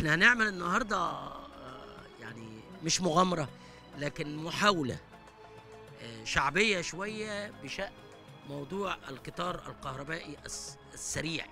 احنا هنعمل النهارده آه، يعني مش مغامره لكن محاوله آه، شعبيه شويه بشان موضوع القطار الكهربائي الس- السريع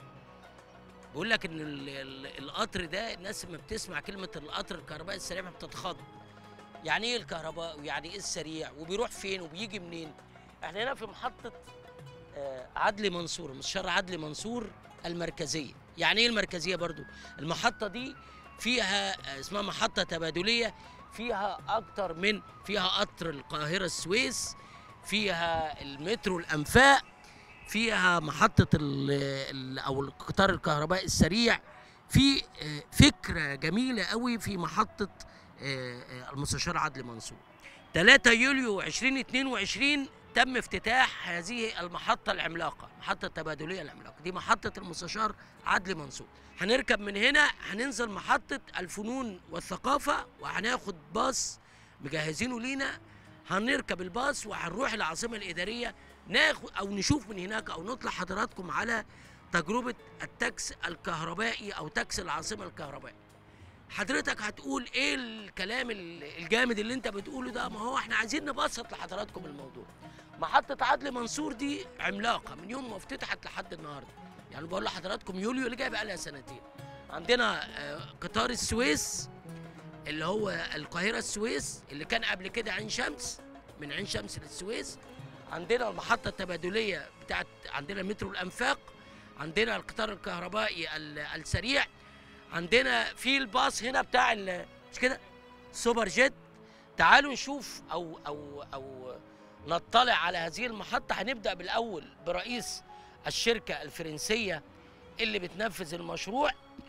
بقول لك ان ال- ال- القطر ده الناس لما بتسمع كلمه القطر الكهربائي السريع بتتخض يعني ايه الكهرباء ويعني ايه السريع وبيروح فين وبيجي منين احنا هنا في محطه آه، عدلي منصور مستشار عدلي منصور المركزيه يعني ايه المركزيه برضو المحطه دي فيها آه، اسمها محطه تبادليه فيها اكتر من فيها قطر القاهره السويس فيها المترو الانفاق فيها محطه ال ال او القطار الكهربائي السريع في آه، فكره جميله قوي في محطه آه، آه، المستشار عدلي منصور 3 يوليو 2022 تم افتتاح هذه المحطة العملاقة المحطة التبادلية العملاقة دي محطة المستشار عدلي منصور هنركب من هنا هننزل محطة الفنون والثقافة وهناخد باص مجهزينه لينا هنركب الباص وهنروح العاصمة الإدارية ناخد أو نشوف من هناك أو نطلع حضراتكم على تجربة التاكس الكهربائي أو تاكس العاصمة الكهربائي حضرتك هتقول ايه الكلام ال- الجامد اللي انت بتقوله ده ما هو احنا عايزين نبسط لحضراتكم الموضوع محطة عدلي منصور دي عملاقة من يوم ما افتتحت لحد النهاردة يعني بقول لحضراتكم يوليو اللي جاي بقى لها سنتين عندنا آه، قطار السويس اللي هو القاهرة السويس اللي كان قبل كده عين شمس من عين شمس للسويس عندنا المحطة التبادلية بتاعت عندنا مترو الأنفاق عندنا القطار الكهربائي ال- السريع عندنا في الباص هنا بتاع ال- مش كده سوبر جيت تعالوا نشوف او او او نطلع على هذه المحطه هنبدا بالاول برئيس الشركه الفرنسيه اللي بتنفذ المشروع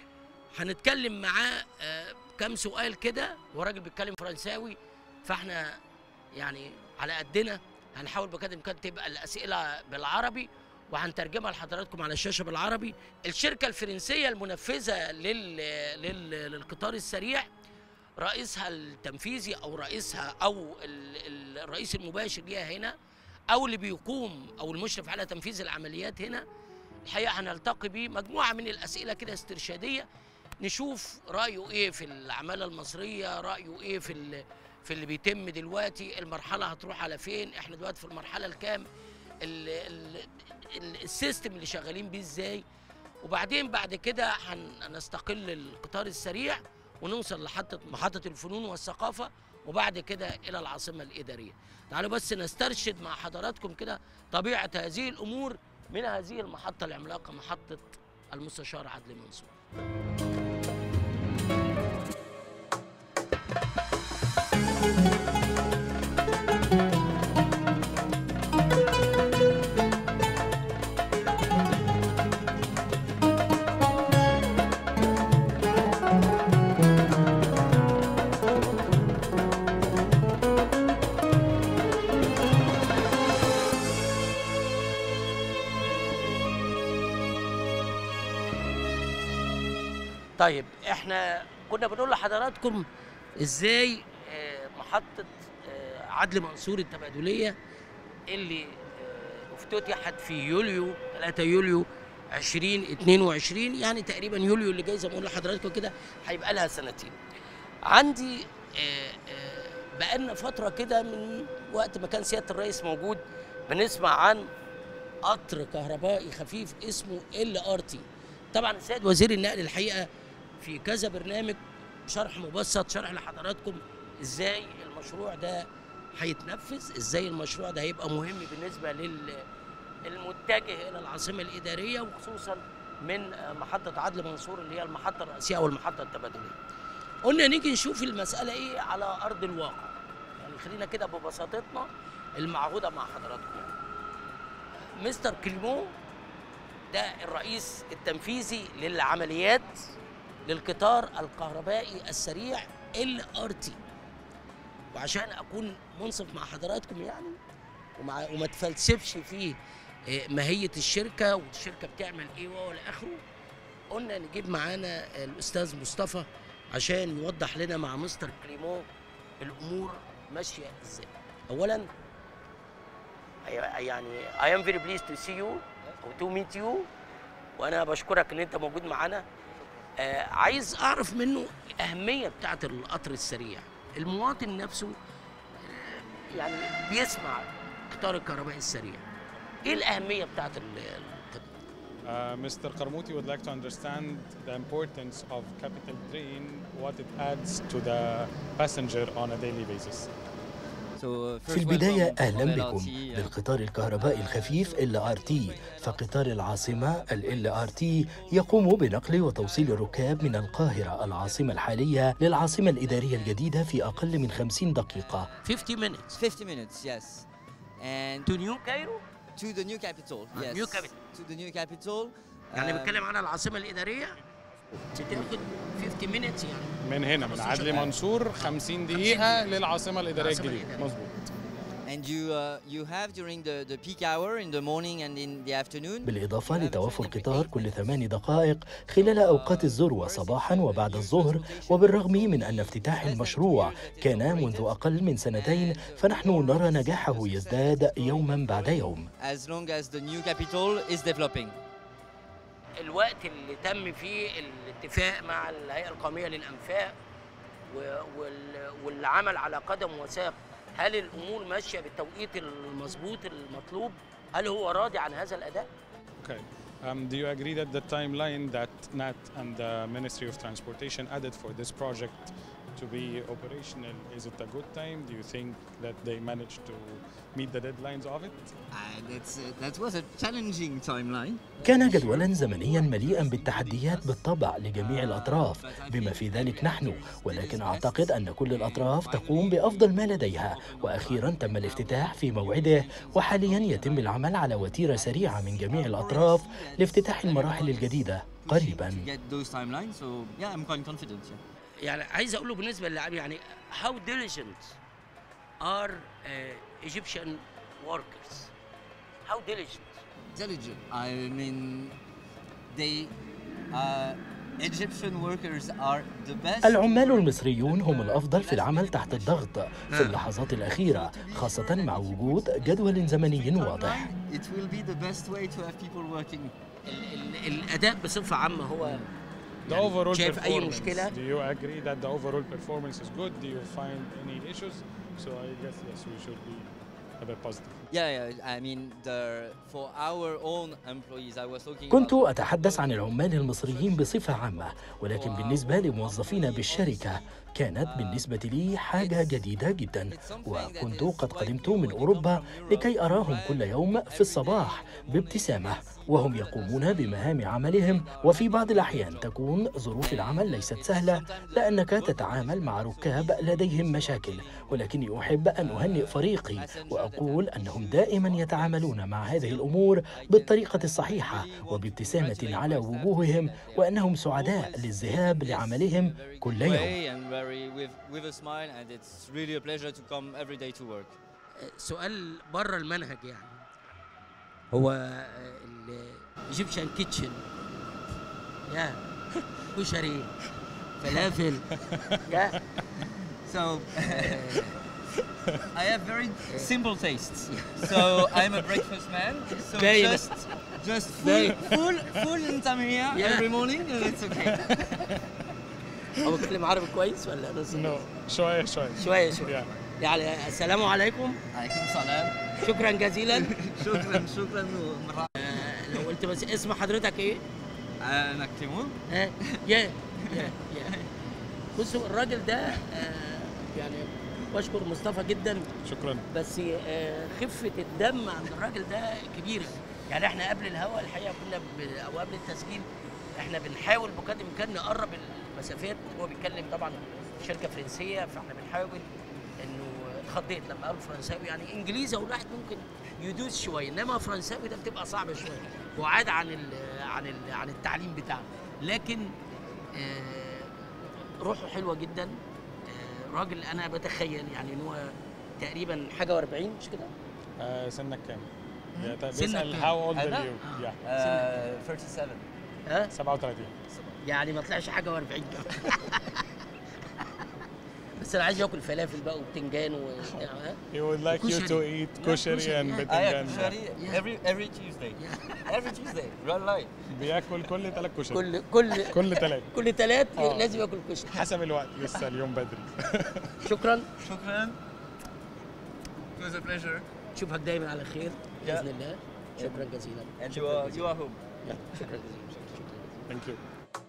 هنتكلم معاه آه، كام سؤال كده وراجل بيتكلم فرنساوي فاحنا يعني على قدنا هنحاول بقدر الامكان تبقى الاسئله بالعربي وهنترجمها لحضراتكم على الشاشه بالعربي الشركه الفرنسيه المنفذه لل... لل... للقطار السريع رئيسها التنفيذي او رئيسها او ال... ال- الرئيس المباشر ليها هنا او اللي بيقوم او المشرف على تنفيذ العمليات هنا الحقيقه هنلتقي بيه مجموعه من الاسئله كده استرشاديه نشوف رايه ايه في العماله المصريه رايه ايه في ال... في اللي بيتم دلوقتي المرحله هتروح على فين احنا دلوقتي في المرحله الكام ال... ال... ال- السيستم اللي شغالين بيه ازاي وبعدين بعد كده هن- هنستقل القطار السريع ونوصل لحتى محطة الفنون والثقافة وبعد كده إلى العاصمة الإدارية تعالوا بس نسترشد مع حضراتكم كده طبيعة هذه الأمور من هذه المحطة العملاقة محطة المستشار عدلي منصور طيب احنا كنا بنقول لحضراتكم ازاي آه، محطة آه، عدلي منصور التبادلية اللي آه، افتتحت في يوليو 3 يوليو 2022 يعني تقريبا يوليو اللي جاي زي ما بقول لحضراتكم كده هيبقى لها سنتين. عندي آه، آه، بقالنا فترة كده من وقت ما كان سيادة الرئيس موجود بنسمع عن قطر كهربائي خفيف اسمه ال ار تي طبعا السيد وزير النقل الحقيقه في كذا برنامج شرح مبسط شرح لحضراتكم ازاي المشروع ده هيتنفذ ازاي المشروع ده هيبقى مهم بالنسبه لل المتجه الى العاصمه الاداريه وخصوصا من آه، محطه عدلي منصور اللي هي المحطه الرئيسيه او المحطه التبادليه. قلنا نيجي نشوف المساله ايه على ارض الواقع. يعني خلينا كده ببساطتنا المعهوده مع حضراتكم يعني. مستر كليمو ده الرئيس التنفيذي للعمليات للقطار الكهربائي السريع ال ار تي وعشان اكون منصف مع حضراتكم يعني ومع وما تفلسفش في آه، ماهيه الشركه والشركه بتعمل ايه والى اخره قلنا نجيب معانا الاستاذ مصطفى عشان يوضح لنا مع مستر كليمو الامور ماشيه ازاي اولا يعني I am very pleased to see you أو to meet you وأنا بشكرك إن أنت موجود معانا آه عايز اعرف منه الاهميه بتاعه القطر السريع المواطن نفسه آه، يعني بيسمع قطار الكهربائي السريع ايه الاهميه بتاعه ال- القطار Uh, Mr. Karmuti would like to understand the importance of capital train, what it adds to the passenger on a daily basis. في البداية أهلا بكم بالقطار الكهربائي الخفيف LRT فقطار العاصمة ال LRT يقوم بنقل وتوصيل الركاب من القاهرة العاصمة الحالية للعاصمة الإدارية الجديدة في أقل من 50 دقيقة 50 minutes 50 minutes, yes. And to New Cairo to the new capital, Ah, yes. new capital. To the new capital. يعني Um, بيتكلم عن العاصمه الاداريه بتاخد 50 minutes يعني من هنا من 15 عدلي دقيقة. منصور 50 دقيقة للعاصمة الإدارية العاصمة الجديدة الإدارية. مظبوط And you uh, you have during the, the peak hour in the morning and in the afternoon. بالإضافة لتوفر قطار كل ثمان دقائق خلال أوقات الذروة صباحا وبعد الظهر وبالرغم من أن افتتاح المشروع كان منذ أقل من سنتين فنحن نرى نجاحه يزداد يوما بعد يوم As long as the new capital is developing. الوقت اللي تم فيه الاتفاق مع الهيئه القوميه للانفاق و- وال- والعمل على قدم وساق هل الامور ماشيه بالتوقيت المظبوط المطلوب هل هو راضي عن هذا الاداء Okay. Um, do you agree that the timeline that NAT and the Ministry of Transportation added for this project to be operational, is it a good time? Do you think that they managed to meet the deadlines of it? that's, that was a challenging timeline. كان جدولا زمنيا مليئا بالتحديات بالطبع لجميع الأطراف بما في ذلك نحن ولكن أعتقد أن كل الأطراف تقوم بأفضل ما لديها وأخيرا تم الافتتاح في موعده وحاليا يتم العمل على وتيرة سريعة من جميع الأطراف لافتتاح المراحل الجديدة قريبا To get those timelines, so yeah, I'm quite confident. Yeah. يعني عايز اقول له بالنسبه للاعب يعني how diligent are uh, Egyptian workers how diligent Diligent. I mean, they uh, Egyptian workers are the best. العمال المصريون هم الأفضل في العمل تحت الضغط في اللحظات الأخيرة خاصة مع وجود جدول زمني واضح It will be the best way to have people working. ال ال الاداء بصفه عامه هو The يعني overall شايف اي performance, مشكله do you agree that the overall performance is good? Do you find any issues? So I guess yes, we should be a bit positive. Yeah, yeah. I mean, the for our own employees, I was talking. كنت about- أتحدث عن العمال المصريين بصفة عامة ولكن بالنسبة لموظفينا بالشركة كانت بالنسبة لي حاجة جديدة جدا وكنت قد قدمت من أوروبا لكي أراهم كل يوم في الصباح بابتسامة وهم يقومون بمهام عملهم وفي بعض الأحيان تكون ظروف العمل ليست سهلة لأنك تتعامل مع ركاب لديهم مشاكل ولكني أحب أن أهنئ فريقي وأقول أنهم دائما يتعاملون مع هذه الأمور بالطريقة الصحيحة وبابتسامة على وجوههم وأنهم سعداء للذهاب لعملهم كل يوم way and very with with a smile, and it's really a pleasure to come every day to work. سؤال بره المنهج يعني هو الايجيبشن كيتشن يا كشري فلافل يا So I have very simple tastes. So I'm a breakfast man. So Very just just full Very- full full intamia Yeah. every morning, and it's okay. هو بيتكلم عربي كويس ولا نص No, شوية شوية. شويه شويه Yeah. يعني السلام عليكم عليكم السلام. شكرا جزيلا شكرا شكرا ومرة آه، لو قلت بس اسم حضرتك ايه؟ انا تيمور. ها يا يا يا بصوا الراجل ده آه، يعني بشكر مصطفى جدا شكرا. بس آه، خفه الدم عند الراجل ده كبيره يعني احنا قبل الهوا الحقيقه كنا ب... او قبل التسجيل احنا بنحاول بقدر الامكان نقرب المسافات هو بيتكلم طبعا شركه فرنسيه فاحنا بنحاول انه اتخضيت لما قالوا فرنساوي يعني انجليزي او الواحد ممكن يدوس شويه انما فرنساوي ده بتبقى صعبه شويه وعاد عن ال عن ال عن التعليم بتاعه لكن آه، روحه حلوه جدا آه، راجل انا بتخيل يعني ان هو تقريبا حاجه و40 مش كده؟ آه، سنك كام؟ Yeah, طيب سنك بيسأل كام؟ how old are أنا؟ you? Yeah. Uh, 37. ها؟ 37. يعني ما طلعش حاجه و40 كمان بس انا عايز اكل فلافل بقى وبتنجان و ها؟ He would like you to Kushari. eat Yeah, kushari kushari, and yeah. I bitingan. have kushari Yeah. every every Tuesday. every Tuesday. Run light. بياكل كل ثلاث كشري كل كل كل ثلاث كل ثلاث آه. لازم ياكل كشري حسب الوقت لسه اليوم بدري شكرا Shukran. It was a pleasure. اشوفك دايما على خير باذن الله شكرا جزيلا And you شكراً are جزيلاً. you are home. شكرا جزيلا شكرا جزيلا Thank you.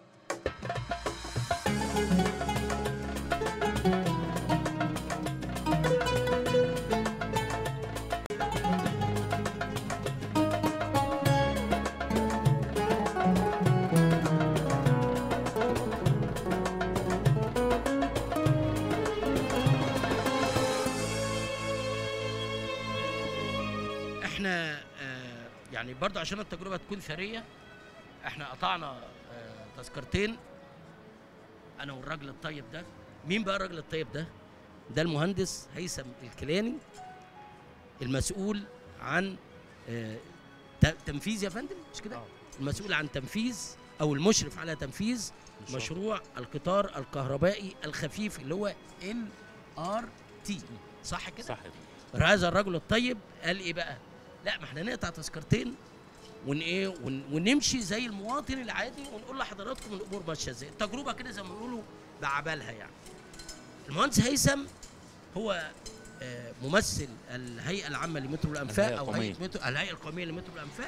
احنا آه، يعني برضه عشان التجربه تكون ثريه احنا قطعنا آه، تذكرتين انا والراجل الطيب ده مين بقى الراجل الطيب ده ده المهندس هيثم الكيلاني المسؤول عن آه، ت- تنفيذ يا فندم مش كده المسؤول عن تنفيذ او المشرف على تنفيذ مشروع القطار الكهربائي الخفيف اللي هو ال ار تي صح كده صح هذا الرجل الطيب قال ايه بقى لا ما احنا نقطع تذكرتين ون ايه ون ونمشي زي المواطن العادي ونقول لحضراتكم الامور ماشيه ازاي التجربه كده زي ما بيقولوا بعبالها يعني المهندس هيثم هو آه، ممثل الهيئه العامه لمترو الانفاق الهيئة او القومية. هيئه مترو الهيئه القوميه لمترو الانفاق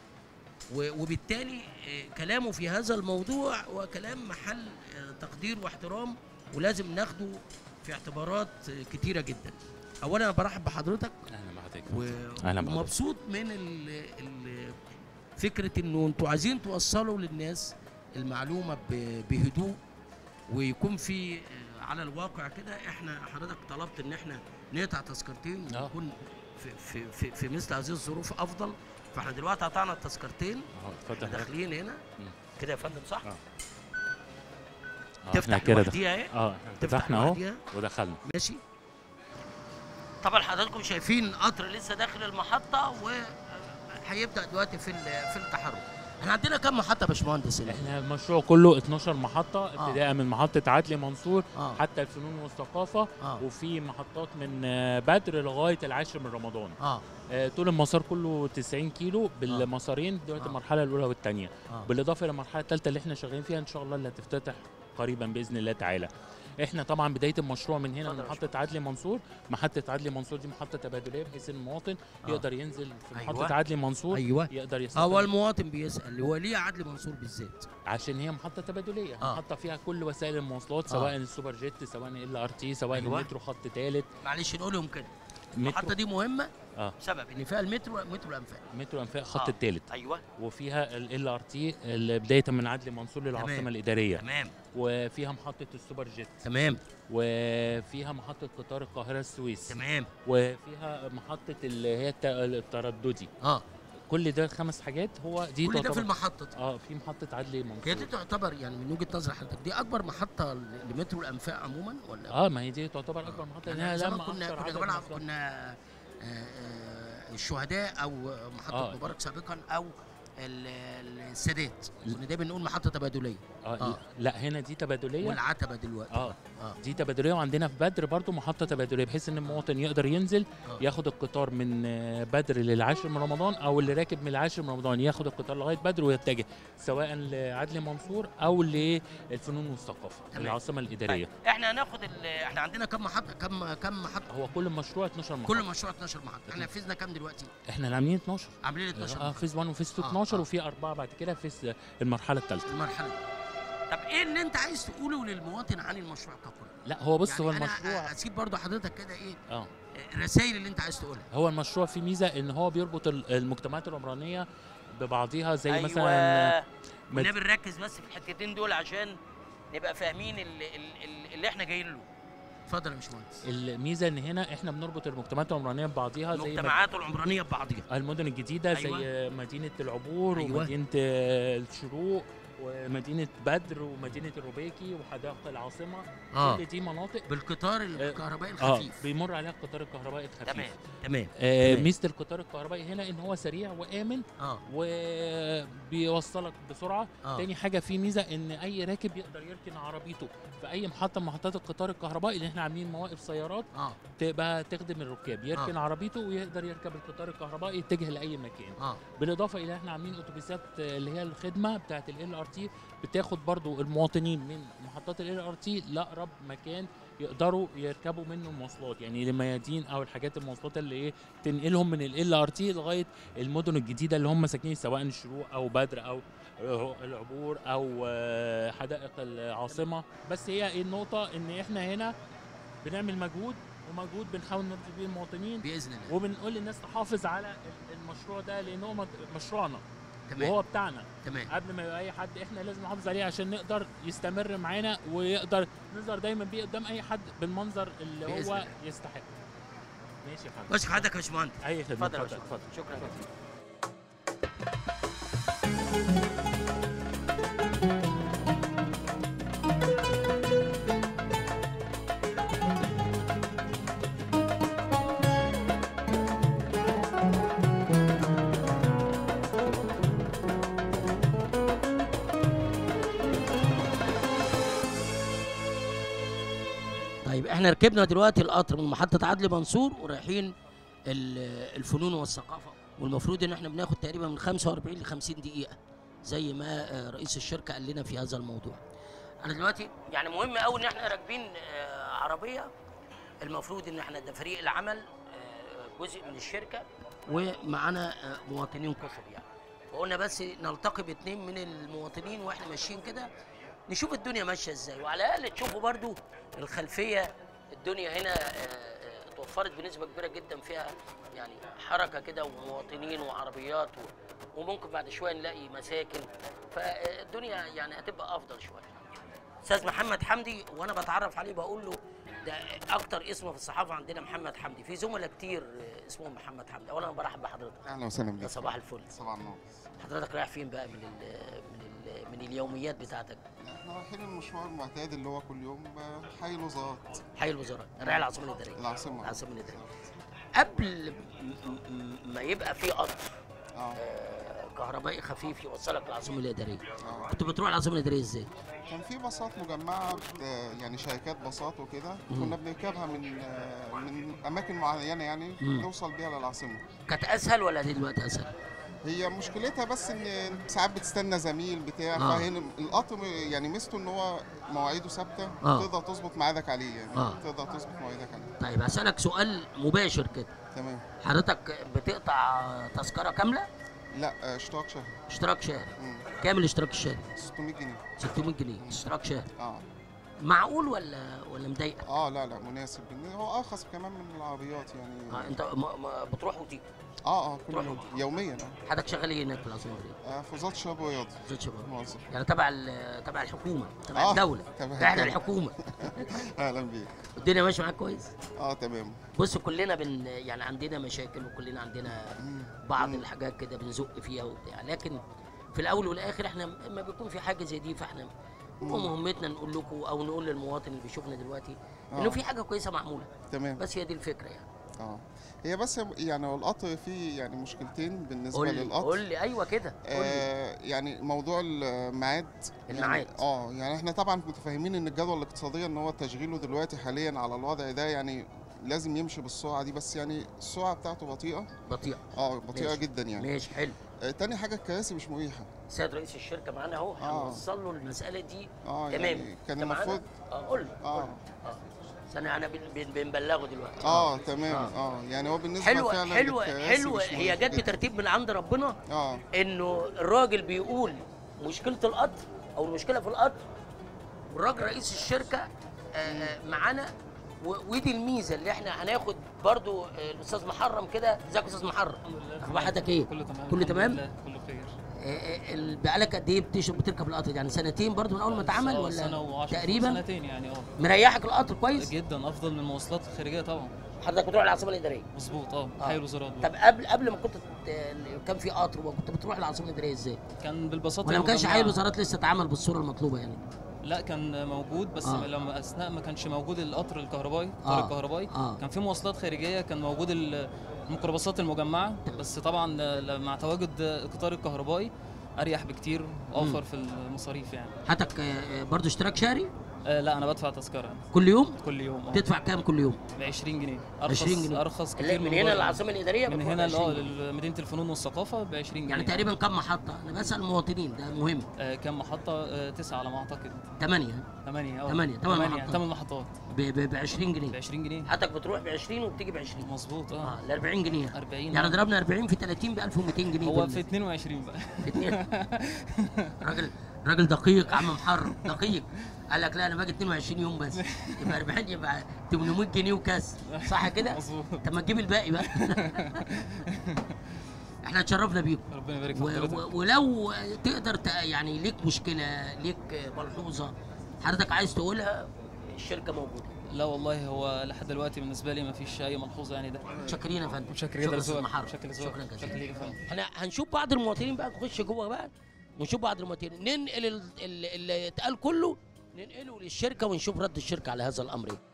و- وبالتالي آه، كلامه في هذا الموضوع هو كلام محل آه، تقدير واحترام ولازم ناخده في اعتبارات آه، كتيره جدا اولا انا برحب بحضرتك اهلا بحضرتك و- أهلا بحضرتك. ومبسوط من ال ال فكره انه انتوا عايزين توصلوا للناس المعلومه ب- بهدوء ويكون في آه، على الواقع كده احنا حضرتك طلبت ان احنا نقطع تذكرتين آه. ونكون في, في, في, في مثل هذه الظروف افضل فاحنا دلوقتي قطعنا التذكرتين اهو اتفضل احنا حضرتك. داخلين هنا مم. كده يا فندم صح؟ آه. آه، احنا تفتح كده دخل- لوحديها اهي اه تفتح فتحنا اهو لوحديها ودخلنا ماشي طبعا حضراتكم شايفين قطر لسه داخل المحطه وهيبدا دلوقتي في ال- في التحرك احنا عندنا كم محطه يا باشمهندس هنا؟ احنا المشروع كله 12 محطه ابتداء من محطه عدلي منصور اه حتى الفنون والثقافه اه وفي محطات من آه، بدر لغايه العاشر من رمضان اه آه، طول المسار كله 90 كيلو بالمسارين دلوقتي آه. المرحله الاولى والثانيه اه بالاضافه الى المرحله الثالثه اللي احنا شغالين فيها ان شاء الله اللي هتفتتح قريبا باذن الله تعالى احنا طبعا بدايه المشروع من هنا اتفضل من يا محطه عدلي منصور محطه عدلي منصور دي محطه تبادليه بحيث ان المواطن آه. يقدر ينزل في أيوة. محطه عدلي منصور ايوه يقدر هو يستخدم المواطن بيسال هو ليه عدلي منصور بالذات؟ عشان هي محطه تبادليه آه. محطه فيها كل وسائل المواصلات آه. سواء السوبر جيت سواء ال ار تي سواء أيوة. المترو خط ثالث معلش نقولهم كده مترو المحطه دي مهمه اه بسبب ان فيها المترو مترو الانفاق مترو انفاق خط آه. الثالث ايوه وفيها ال ار تي بدايه من عدلي منصور تمام. للعاصمه الاداريه تمام وفيها محطه السوبر جيت تمام وفيها محطة قطار القاهرة السويس تمام وفيها محطة اللي هي الت- الترددي اه كل ده خمس حاجات هو دي كل ده في تعتبر المحطه دي اه في محطة عدلي هي منصور دي تعتبر يعني من وجهه نظر حضرتك دي اكبر محطه ل- لمترو الانفاق عموما ولا اه ما هي دي تعتبر اكبر محطة يعني لانها زمان لما كنا اكثر كنا عدد كمان مواصلات. كنا آه، آه، الشهداء او محطه آه. مبارك سابقا او ال- ال- السادات كنا دايما نقول محطه تبادليه اه آه. لا هنا دي تبادلية والعتبه دلوقتي اه اه دي تبادلية وعندنا في بدر برضو محطة تبادلية بحيث ان المواطن يقدر ينزل آه. ياخد القطار من آه، بدر للعاشر من رمضان او اللي راكب من العاشر من رمضان ياخد القطار لغاية بدر ويتجه سواء لعدلي منصور او للفنون والثقافة تمام. العاصمة الإدارية طيب احنا هناخد ال- احنا عندنا كم محطه كم كم محطه هو كل المشروع 12 محطة كل مشروع 12 محطه احنا نفذنا كم دلوقتي احنا اللي عاملين 12 عاملين 12 اه محطه فيز 1 وفيز 2 آه، 12 آه. وفي اربعه بعد كده فيز المرحله الثالثه المرحله دي. طب ايه اللي انت عايز تقوله للمواطن عن المشروع ككل لا هو بص يعني هو أنا المشروع اسيب برضه حضرتك كده ايه اه الرسائل اللي انت عايز تقولها هو المشروع فيه ميزه ان هو بيربط ال- المجتمعات العمرانيه ببعضها زي أيوة. مثلا مد- كنا بنركز بس في الحتتين دول عشان نبقى فاهمين اللي, اللي, اللي احنا جايين له اتفضل يا باشمهندس الميزه ان هنا احنا بنربط المجتمعات العمرانيه ببعضها زي مد- المجتمعات العمرانيه ببعضها المدن الجديده أيوة. زي مدينه العبور أيوة. ومدينه آه، الشروق ومدينه بدر ومدينه الروبيكي وحدائق العاصمه اه كل دي مناطق بالقطار الكهربائي اه الخفيف بيمر عليها القطار الكهربائي الخفيف تمام تمام آه تمام. ميزه القطار الكهربائي هنا ان هو سريع وامن اه وبيوصلك بسرعه اه تاني حاجه في ميزه ان اي راكب يقدر يركن عربيته في اي محطه من محطات القطار الكهربائي اللي احنا عاملين مواقف سيارات اه تبقى تخدم الركاب يركن آه. عربيته ويقدر يركب القطار الكهربائي يتجه لاي مكان اه بالاضافه الى احنا عاملين اتوبيسات آه، اللي هي الخدمه بتاعه ال ار تي بتاخد برضو المواطنين من محطات ال ار تي لاقرب مكان يقدروا يركبوا منه المواصلات يعني لميادين او الحاجات المواصلات اللي ايه تنقلهم من ال ار تي لغايه المدن الجديده اللي هم ساكنين سواء الشروق او بدر او آه، العبور او آه، حدائق العاصمه بس هي إيه النقطه ان احنا هنا بنعمل مجهود ومجهود بنحاول نرضي بيه المواطنين باذن الله وبنقول للناس تحافظ على ال- المشروع ده لان هو مد- مشروعنا تمام وهو بتاعنا تمام قبل ما يبقى اي حد احنا لازم نحافظ عليه عشان نقدر يستمر معانا ويقدر نظهر دايما بيه قدام اي حد بالمنظر اللي بإذن هو الله. يستحق ماشي يا فندم بس حضرتك يا باشمهندس اي خدمه اتفضل يا اتفضل باشمهندس. اتفضل شكرا جزيلا طيب احنا ركبنا دلوقتي القطر من محطة عدلي منصور ورايحين ال- الفنون والثقافة والمفروض ان احنا بناخد تقريبا من 45 ل 50 دقيقة زي ما آه، رئيس الشركة قال لنا في هذا الموضوع. انا دلوقتي يعني مهم قوي ان احنا راكبين آه، عربية المفروض ان احنا ده فريق العمل آه، جزء من الشركة ومعانا آه، مواطنين كثر يعني. وقلنا بس نلتقي باثنين من المواطنين واحنا ماشيين كده نشوف الدنيا ماشيه ازاي وعلى الاقل تشوفوا برضو الخلفيه الدنيا هنا آه، آه، اتوفرت بنسبه كبيره جدا فيها يعني حركه كده ومواطنين وعربيات و- وممكن بعد شويه نلاقي مساكن فالدنيا يعني هتبقى افضل شويه استاذ محمد حمدي وانا بتعرف عليه بقول له ده اكتر اسم في الصحافه عندنا محمد حمدي في زملاء كتير آه، اسمهم محمد حمدي اولا برحب بحضرتك اهلا وسهلا يا بك صباح الفل صباح النور حضرتك رايح فين بقى من ال من ال من اليوميات بتاعتك احنا رايحين المشوار المعتاد اللي هو كل يوم آه، حي الوزارات حي الوزراء رايح العاصمه الاداريه العاصمه العاصمه الاداريه قبل م- م- ما يبقى في قطر اه آه، كهربائي خفيف يوصلك العاصمه الاداريه آه. كنت بتروح العاصمه الاداريه ازاي كان في باصات مجمعه بت- يعني شركات باصات وكده مم. كنا بنركبها من آه، من اماكن معينه يعني مم. نوصل بيها للعاصمه كانت اسهل ولا دلوقتي اسهل هي مشكلتها بس ان ساعات بتستنى زميل بتاع آه. فهنا القطر يعني ميزته ان هو مواعيده ثابته آه. تقدر تظبط ميعادك عليه يعني آه. تقدر تظبط مواعيدك عليه طيب هسالك سؤال مباشر كده تمام حضرتك بتقطع تذكره كامله لا آه، اشتراك شهري اشتراك شهري مم. كام الاشتراك الشهري 600 جنيه 600 جنيه اشتراك شهري اه معقول ولا ولا مضايقك اه لا لا مناسب بالن- هو ارخص كمان من العربيات يعني آه انت ما ما بتروح وتيجي اه اه كل تروح يوم وتيجي. يوميا اه حضرتك شغال ايه هناك في العاصمه الاداريه آه، في وزاره الشباب والرياضه وزاره الشباب موظف يعني تبع ال- تبع الحكومه تبع آه، الدوله تبع احنا الدولة. الحكومه اهلا بيك الدنيا ماشيه معاك كويس اه تمام بص كلنا بن يعني عندنا مشاكل وكلنا عندنا مم. بعض مم. الحاجات كده بنزق فيها وبتاع لكن في الاول والاخر احنا لما بيكون في حاجه زي دي فاحنا مم. ومهمتنا نقول لكم او نقول للمواطن اللي بيشوفنا دلوقتي انه آه. في حاجه كويسه معموله تمام بس هي دي الفكره يعني اه هي بس يعني هو القطر فيه يعني مشكلتين بالنسبه قول لي للقطر قول لي ايوه كده قول لي آه يعني موضوع الميعاد الميعاد. يعني اه يعني احنا طبعا متفاهمين ان الجدول الاقتصادي ان هو تشغيله دلوقتي حاليا على الوضع ده يعني لازم يمشي بالسرعه دي بس يعني السرعه بتاعته بطيئه بطيء اه بطيئه ماشي. جدا يعني ماشي حلو آه تاني حاجه الكراسي مش مريحه سيد رئيس الشركه معانا اهو آه. هنوصل له المساله دي اه تمام يعني كان أنت معانا؟ المفروض اه قول لي اه قول لي. اه استنى انا بن- بن- بنبلغه دلوقتي اه تمام اه يعني هو بالنسبه حلوه فعلا حلوه للكراسي حلوه مش هي مريحة جت جداً. بترتيب من عند ربنا اه انه الراجل بيقول مشكله القطر او المشكله في القطر والراجل رئيس الشركه آه، آه، معانا و- ودي الميزه اللي احنا هناخد برضو آه، الاستاذ محرم كده ازيك يا استاذ محرم اخبار حضرتك ايه كله تمام كله الحمد تمام؟ لله، كله خير آه، آه، ال- بقالك قد ايه بتش- بتركب القطر يعني سنتين برضو من اول ما اتعمل آه، ولا سنه و10 تقريبا سنتين يعني اه مريحك القطر كويس جدا افضل من المواصلات الخارجيه طبعا حضرتك بتروح العاصمه الاداريه مظبوط اه آه. حي الوزارات طب قبل قبل ما كنت ت- كان في قطر وكنت بتروح العاصمه الاداريه ازاي كان بالبساطه ولا ما كانش المجمعة. حي الوزارات لسه اتعمل بالصوره المطلوبه يعني لا كان موجود بس آه. لما اثناء ما كانش موجود القطر الكهربائي القطار آه. الكهربائي آه. كان في مواصلات خارجيه كان موجود ال- الميكروباصات المجمعه بس طبعا ل- مع تواجد القطار الكهربائي اريح بكتير واوفر في المصاريف يعني حضرتك آه، برضو اشتراك شهري آه لا انا بدفع تذكره كل يوم كل يوم تدفع كام كل يوم ب 20 جنيه ارخص 20 جنيه. ارخص اللي كتير من بره. هنا للعاصمه الاداريه من بتروح هنا 20 اه جنيه. لمدينه الفنون والثقافه ب 20 جنيه يعني تقريبا كم محطه انا بسال المواطنين ده مهم آه كم محطه آه تسعه على ما اعتقد ثمانيه ثمانيه اه تمانية، تمن ثمانيه محطات. ثمان محطات ب 20 ب جنيه 20 جنيه حضرتك بتروح ب 20 وبتيجي ب 20 مظبوط اه اه ال 40 جنيه 40 يعني آه. ضربنا 40 في 30 ب 1200 جنيه هو بال- في 22 بقى في اتنين. راجل راجل دقيق عم محرر دقيق قال لك لا انا باجي 22 يوم بس يبقى 40 يبقى 800 جنيه وكاس صح كده؟ مظبوط. طب ما تجيب الباقي بقى احنا اتشرفنا بيكم ربنا يبارك في و- حضرتك و- ولو تقدر ت- يعني ليك مشكله ليك ملحوظه حضرتك عايز تقولها الشركه موجوده لا والله هو لحد دلوقتي بالنسبه لي ما فيش اي ملحوظه يعني ده متشكرين يا فندم متشكر شكرا جدا أستاذ لذوقك محرر. متشكر شكرا لذوقك جزيلا متشكر ليك يا فندم احنا هنشوف بعض المواطنين بقى نخش جوه بقى ونشوف بعض المواطنين ننقل ال- ال- اللي اتقال كله ننقله للشركه ونشوف رد الشركه على هذا الامر ايه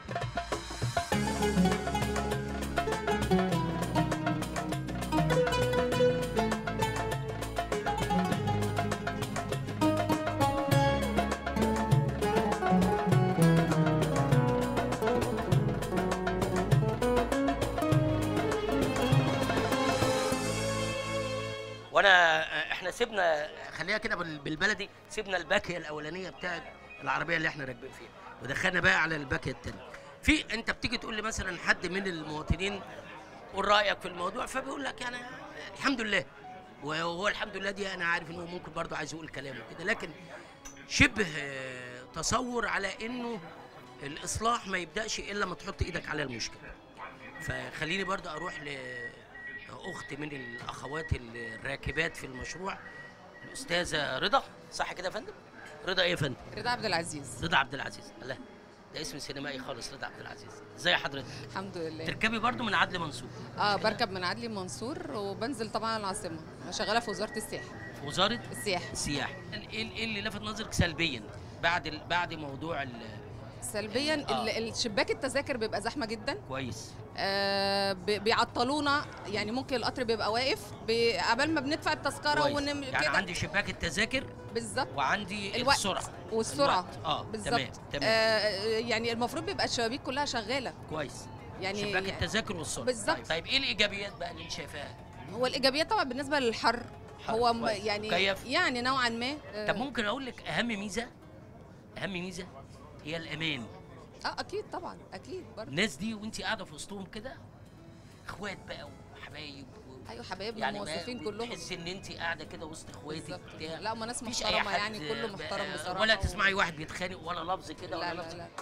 وانا احنا سيبنا خليها كده بال- بالبلدي سيبنا الباكيه الاولانيه بتاعت العربيه اللي احنا راكبين فيها ودخلنا بقى على الباكيه الثانيه في انت بتيجي تقول لي مثلا حد من المواطنين قول رايك في الموضوع فبيقول لك يعني الحمد لله وهو الحمد لله دي انا عارف انه ممكن برضه عايز يقول كلامه كده لكن شبه آه، تصور على انه الاصلاح ما يبداش الا لما تحط ايدك على المشكله فخليني برضه اروح لاخت من الاخوات الراكبات في المشروع الاستاذه رضا صح كده يا فندم رضا ايه يا فندم رضا عبد العزيز رضا عبد العزيز الله ده اسم سينمائي خالص رضا عبد العزيز ازي حضرتك الحمد لله تركبي برضو من عدلي منصور اه بركب من عدلي منصور وبنزل طبعا العاصمه أنا شغاله في وزاره السياحه في وزاره السياحه السياحه ايه إيه اللي لفت نظرك سلبيا بعد ال... بعد موضوع ال... سلبيا آه. ال- الشباك التذاكر بيبقى زحمه جدا كويس آه بي- بيعطلونا يعني ممكن القطر بيبقى واقف بي- قبل ما بندفع التذكره كويس ونم يعني كده عندي شباك التذاكر بالظبط وعندي الوقت السرعه والسرعه الوقت. اه بالظبط تمام تمام آه يعني المفروض بيبقى الشبابيك كلها شغاله كويس يعني شباك التذاكر والسرعه بالظبط. طيب, طيب ايه الايجابيات بقى اللي انت شايفاها هو الايجابيات طبعا بالنسبه للحر حر، هو م- كويس. يعني مكيف. يعني نوعا ما آه، طب ممكن اقول لك اهم ميزه اهم ميزه هي الامان اه اكيد طبعا اكيد برضه الناس دي وانت قاعده في وسطهم كده اخوات بقى وحبايب و... ايوه حبايبنا يعني ما- الموظفين كلهم تحسي ان انت قاعده كده وسط اخواتك بالظبط بتاع لا هم ناس مفيش أي محترمه حد يعني كله ب- محترم بصراحه ولا و- تسمعي واحد بيتخانق ولا لفظ كده لا ولا لا لفظ لا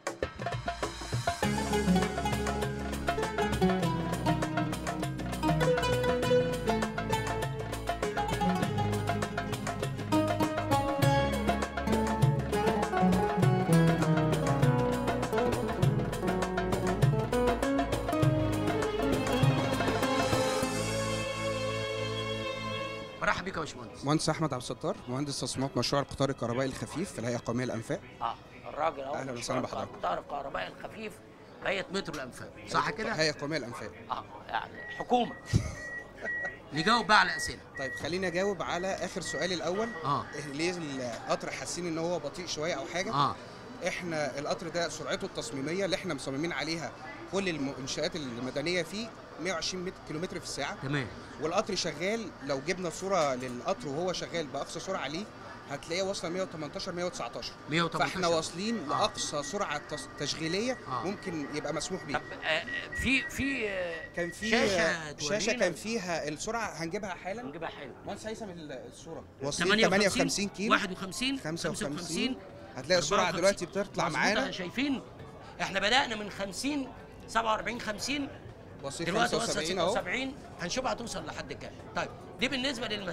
مرحبا بك يا باشمهندس مهندس احمد عبد الستار مهندس تصميمات مشروع القطار الكهربائي الخفيف في الهيئه القوميه للانفاق اه الراجل اهو أهلاً وسهلاً بحضرتك. القطار الكهربائي الخفيف هيئه مترو الانفاق صح كده؟ هيئه قوميه للانفاق اه يعني حكومه نجاوب بقى على اسئله طيب خليني اجاوب على اخر سؤال الاول اه إيه ليه القطر حاسين ان هو بطيء شويه او حاجه اه احنا القطر ده سرعته التصميميه اللي احنا مصممين عليها كل المنشات المدنيه فيه 120 متر كيلومتر في الساعه تمام والقطر شغال لو جبنا صوره للقطر وهو شغال باقصى سرعه ليه هتلاقيه واصله 118 119 118 فاحنا واصلين آه. لاقصى سرعه تص- تشغيليه آه. ممكن يبقى مسموح طب بيه آه في في آه، كان في شاشة شاشه تورينا. كان فيها السرعه هنجيبها حالا نجيبها حلو مهندس هيثم ال- الصوره واصلين 58 58 كيلو 51 55 هتلاقي السرعه 54. دلوقتي بتطلع مظبوط، معانا شايفين احنا بدانا من 50 47 50 واصلين دلوقتي وصلت 75 اهو 76 هنشوف هتوصل لحد كام طيب دي بالنسبه للمسافه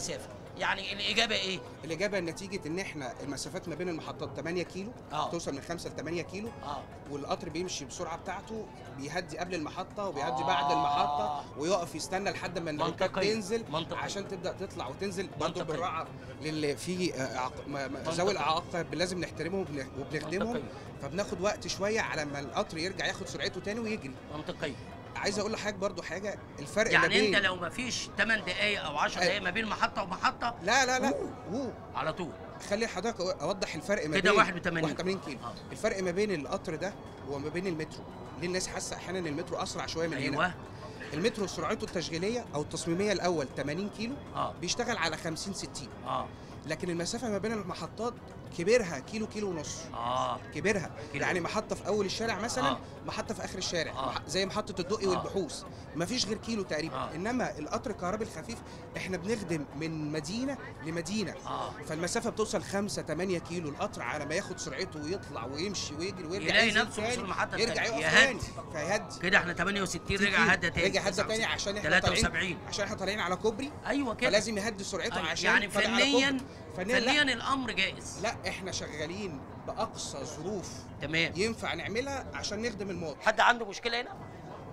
يعني الاجابه ايه الاجابه نتيجه ان احنا المسافات ما بين المحطات 8 كيلو اه توصل من 5 ل 8 كيلو اه والقطر بيمشي بسرعه بتاعته بيهدي قبل المحطه وبيهدي آه. بعد المحطه ويقف يستنى لحد ما الركاب منطقي. تنزل منطقي. عشان تبدا تطلع وتنزل برضه منطقي. بالراعه للي في آه، عق- ما- ما- منطقي. ذوي الاعاقه لازم نحترمهم وبن- وبنخدمهم منطقي فبناخد وقت شويه على ما القطر يرجع ياخد سرعته تاني ويجري منطقي عايز اقول لحضرتك برضه حاجه الفرق ما يعني بين انت لو ما فيش 8 دقائق او 10 أي. دقائق ما بين محطه ومحطه لا لا لا أوه. على طول خلي حضرتك اوضح الفرق ما كده بين 81 81 كيلو آه. الفرق ما بين القطر ده وما بين المترو ليه الناس حاسه احيانا ان المترو اسرع شويه من هنا ايوه المترو سرعته التشغيليه او التصميميه الاول 80 كيلو اه بيشتغل على 50 60 اه لكن المسافه ما بين المحطات كبرها كيلو كيلو ونص اه كبرها كيلو. يعني محطه في اول الشارع مثلا آه. محطه في اخر الشارع آه. مح- زي محطه الدقي آه. والبحوث مفيش غير كيلو تقريبا آه. انما القطر الكهربي الخفيف احنا بنخدم من مدينه لمدينه اه فالمسافه بتوصل 5 8 كيلو القطر على ما ياخد سرعته ويطلع ويمشي ويجري ويرجع يلاقي ينزل نفسه وصل تاني، المحطه يرجع التانية. يقف يهدي. تاني فيهدي كده احنا 68 رجع هدى تاني رجع هدى تاني عشان احنا 73 طالعين عشان احنا طالعين على كوبري ايوه كده فلازم يهدي سرعته أيوة. عشان يعني طالع على فنيا كوبري. فنيا لا, فنيا الامر جائز لا احنا شغالين باقصى ظروف تمام ينفع نعملها عشان نخدم المواطن حد عنده مشكله هنا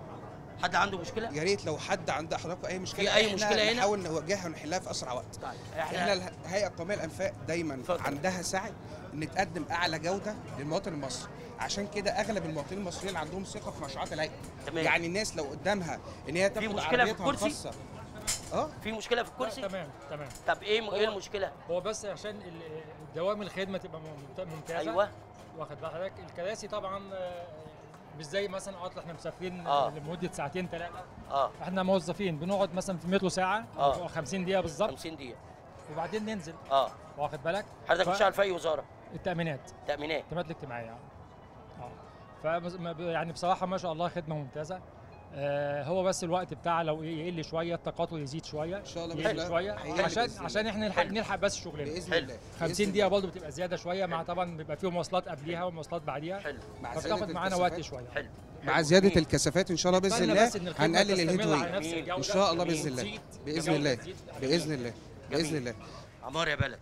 حد عنده مشكله يا ريت لو حد عنده حضرتك اي مشكله في أي إحنا مشكلة هنا؟ نحاول نواجهها ونحلها في اسرع وقت طيب احنا الهيئه القوميه للانفاق دايما اتفضل. عندها سعي ان تقدم اعلى جوده للمواطن المصري عشان كده اغلب المواطنين المصريين عندهم ثقه في مشروعات الهيئه تمام. يعني الناس لو قدامها ان هي تاخد مشكلة في عربيتها الكرسي؟ الخاصه اه في مشكله في الكرسي تمام تمام طب ايه م- ايه المشكله هو بس عشان ال- دوام الخدمه تبقى ممت- ممتازه ايوه واخد بال حضرتك الكراسي طبعا آه، مش زي مثلا قطر احنا مسافرين آه. لمده ساعتين ثلاثه اه احنا موظفين بنقعد مثلا في المترو ساعه آه. أو 50 دقيقه بالظبط 50 دقيقه وبعدين ننزل اه واخد بالك حضرتك ف- بتشتغل في اي وزاره التامينات تامينات التامينات الاجتماعيه يعني اه فبس- ما ب- يعني بصراحه ما شاء الله خدمه ممتازه آه هو بس الوقت بتاعه لو ايه يقل شويه التقاطع يزيد شويه ان شاء الله يقل بإذن الله شويه هيقل عشان بإذن عشان الله. احنا نلحق حلو. نلحق بس شغلنا باذن حلو. الله بإذن 50 الله. دقيقة برضه بتبقى زيادة شوية مع طبعا بيبقى فيه مواصلات قبليها ومواصلات بعديها حلو مع فبتاخد زيادة معانا الكثافات- وقت شوية حلو مع حلو. زياده جميل. الكثافات ان شاء الله باذن نتمنى الله بس إن الخدمة هنقلل تستمر الهيد على ويف نفس جميل. الجودة. ان شاء الله جميل. باذن الله تزيد، باذن الجودة الله تزيد. باذن الله باذن جميل. الله عمار يا بلد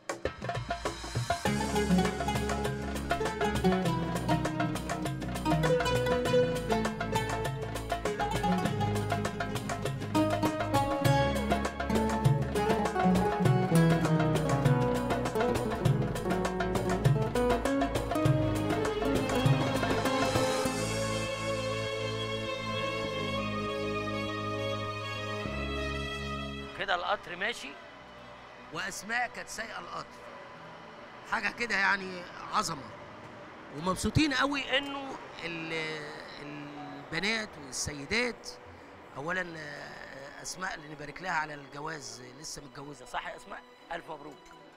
كده القطر ماشي واسماء كانت سايقه القطر حاجه كده يعني عظمه ومبسوطين قوي انه ال- البنات والسيدات اولا آه، اسماء اللي نبارك لها على الجواز لسه متجوزه صح يا اسماء الف مبروك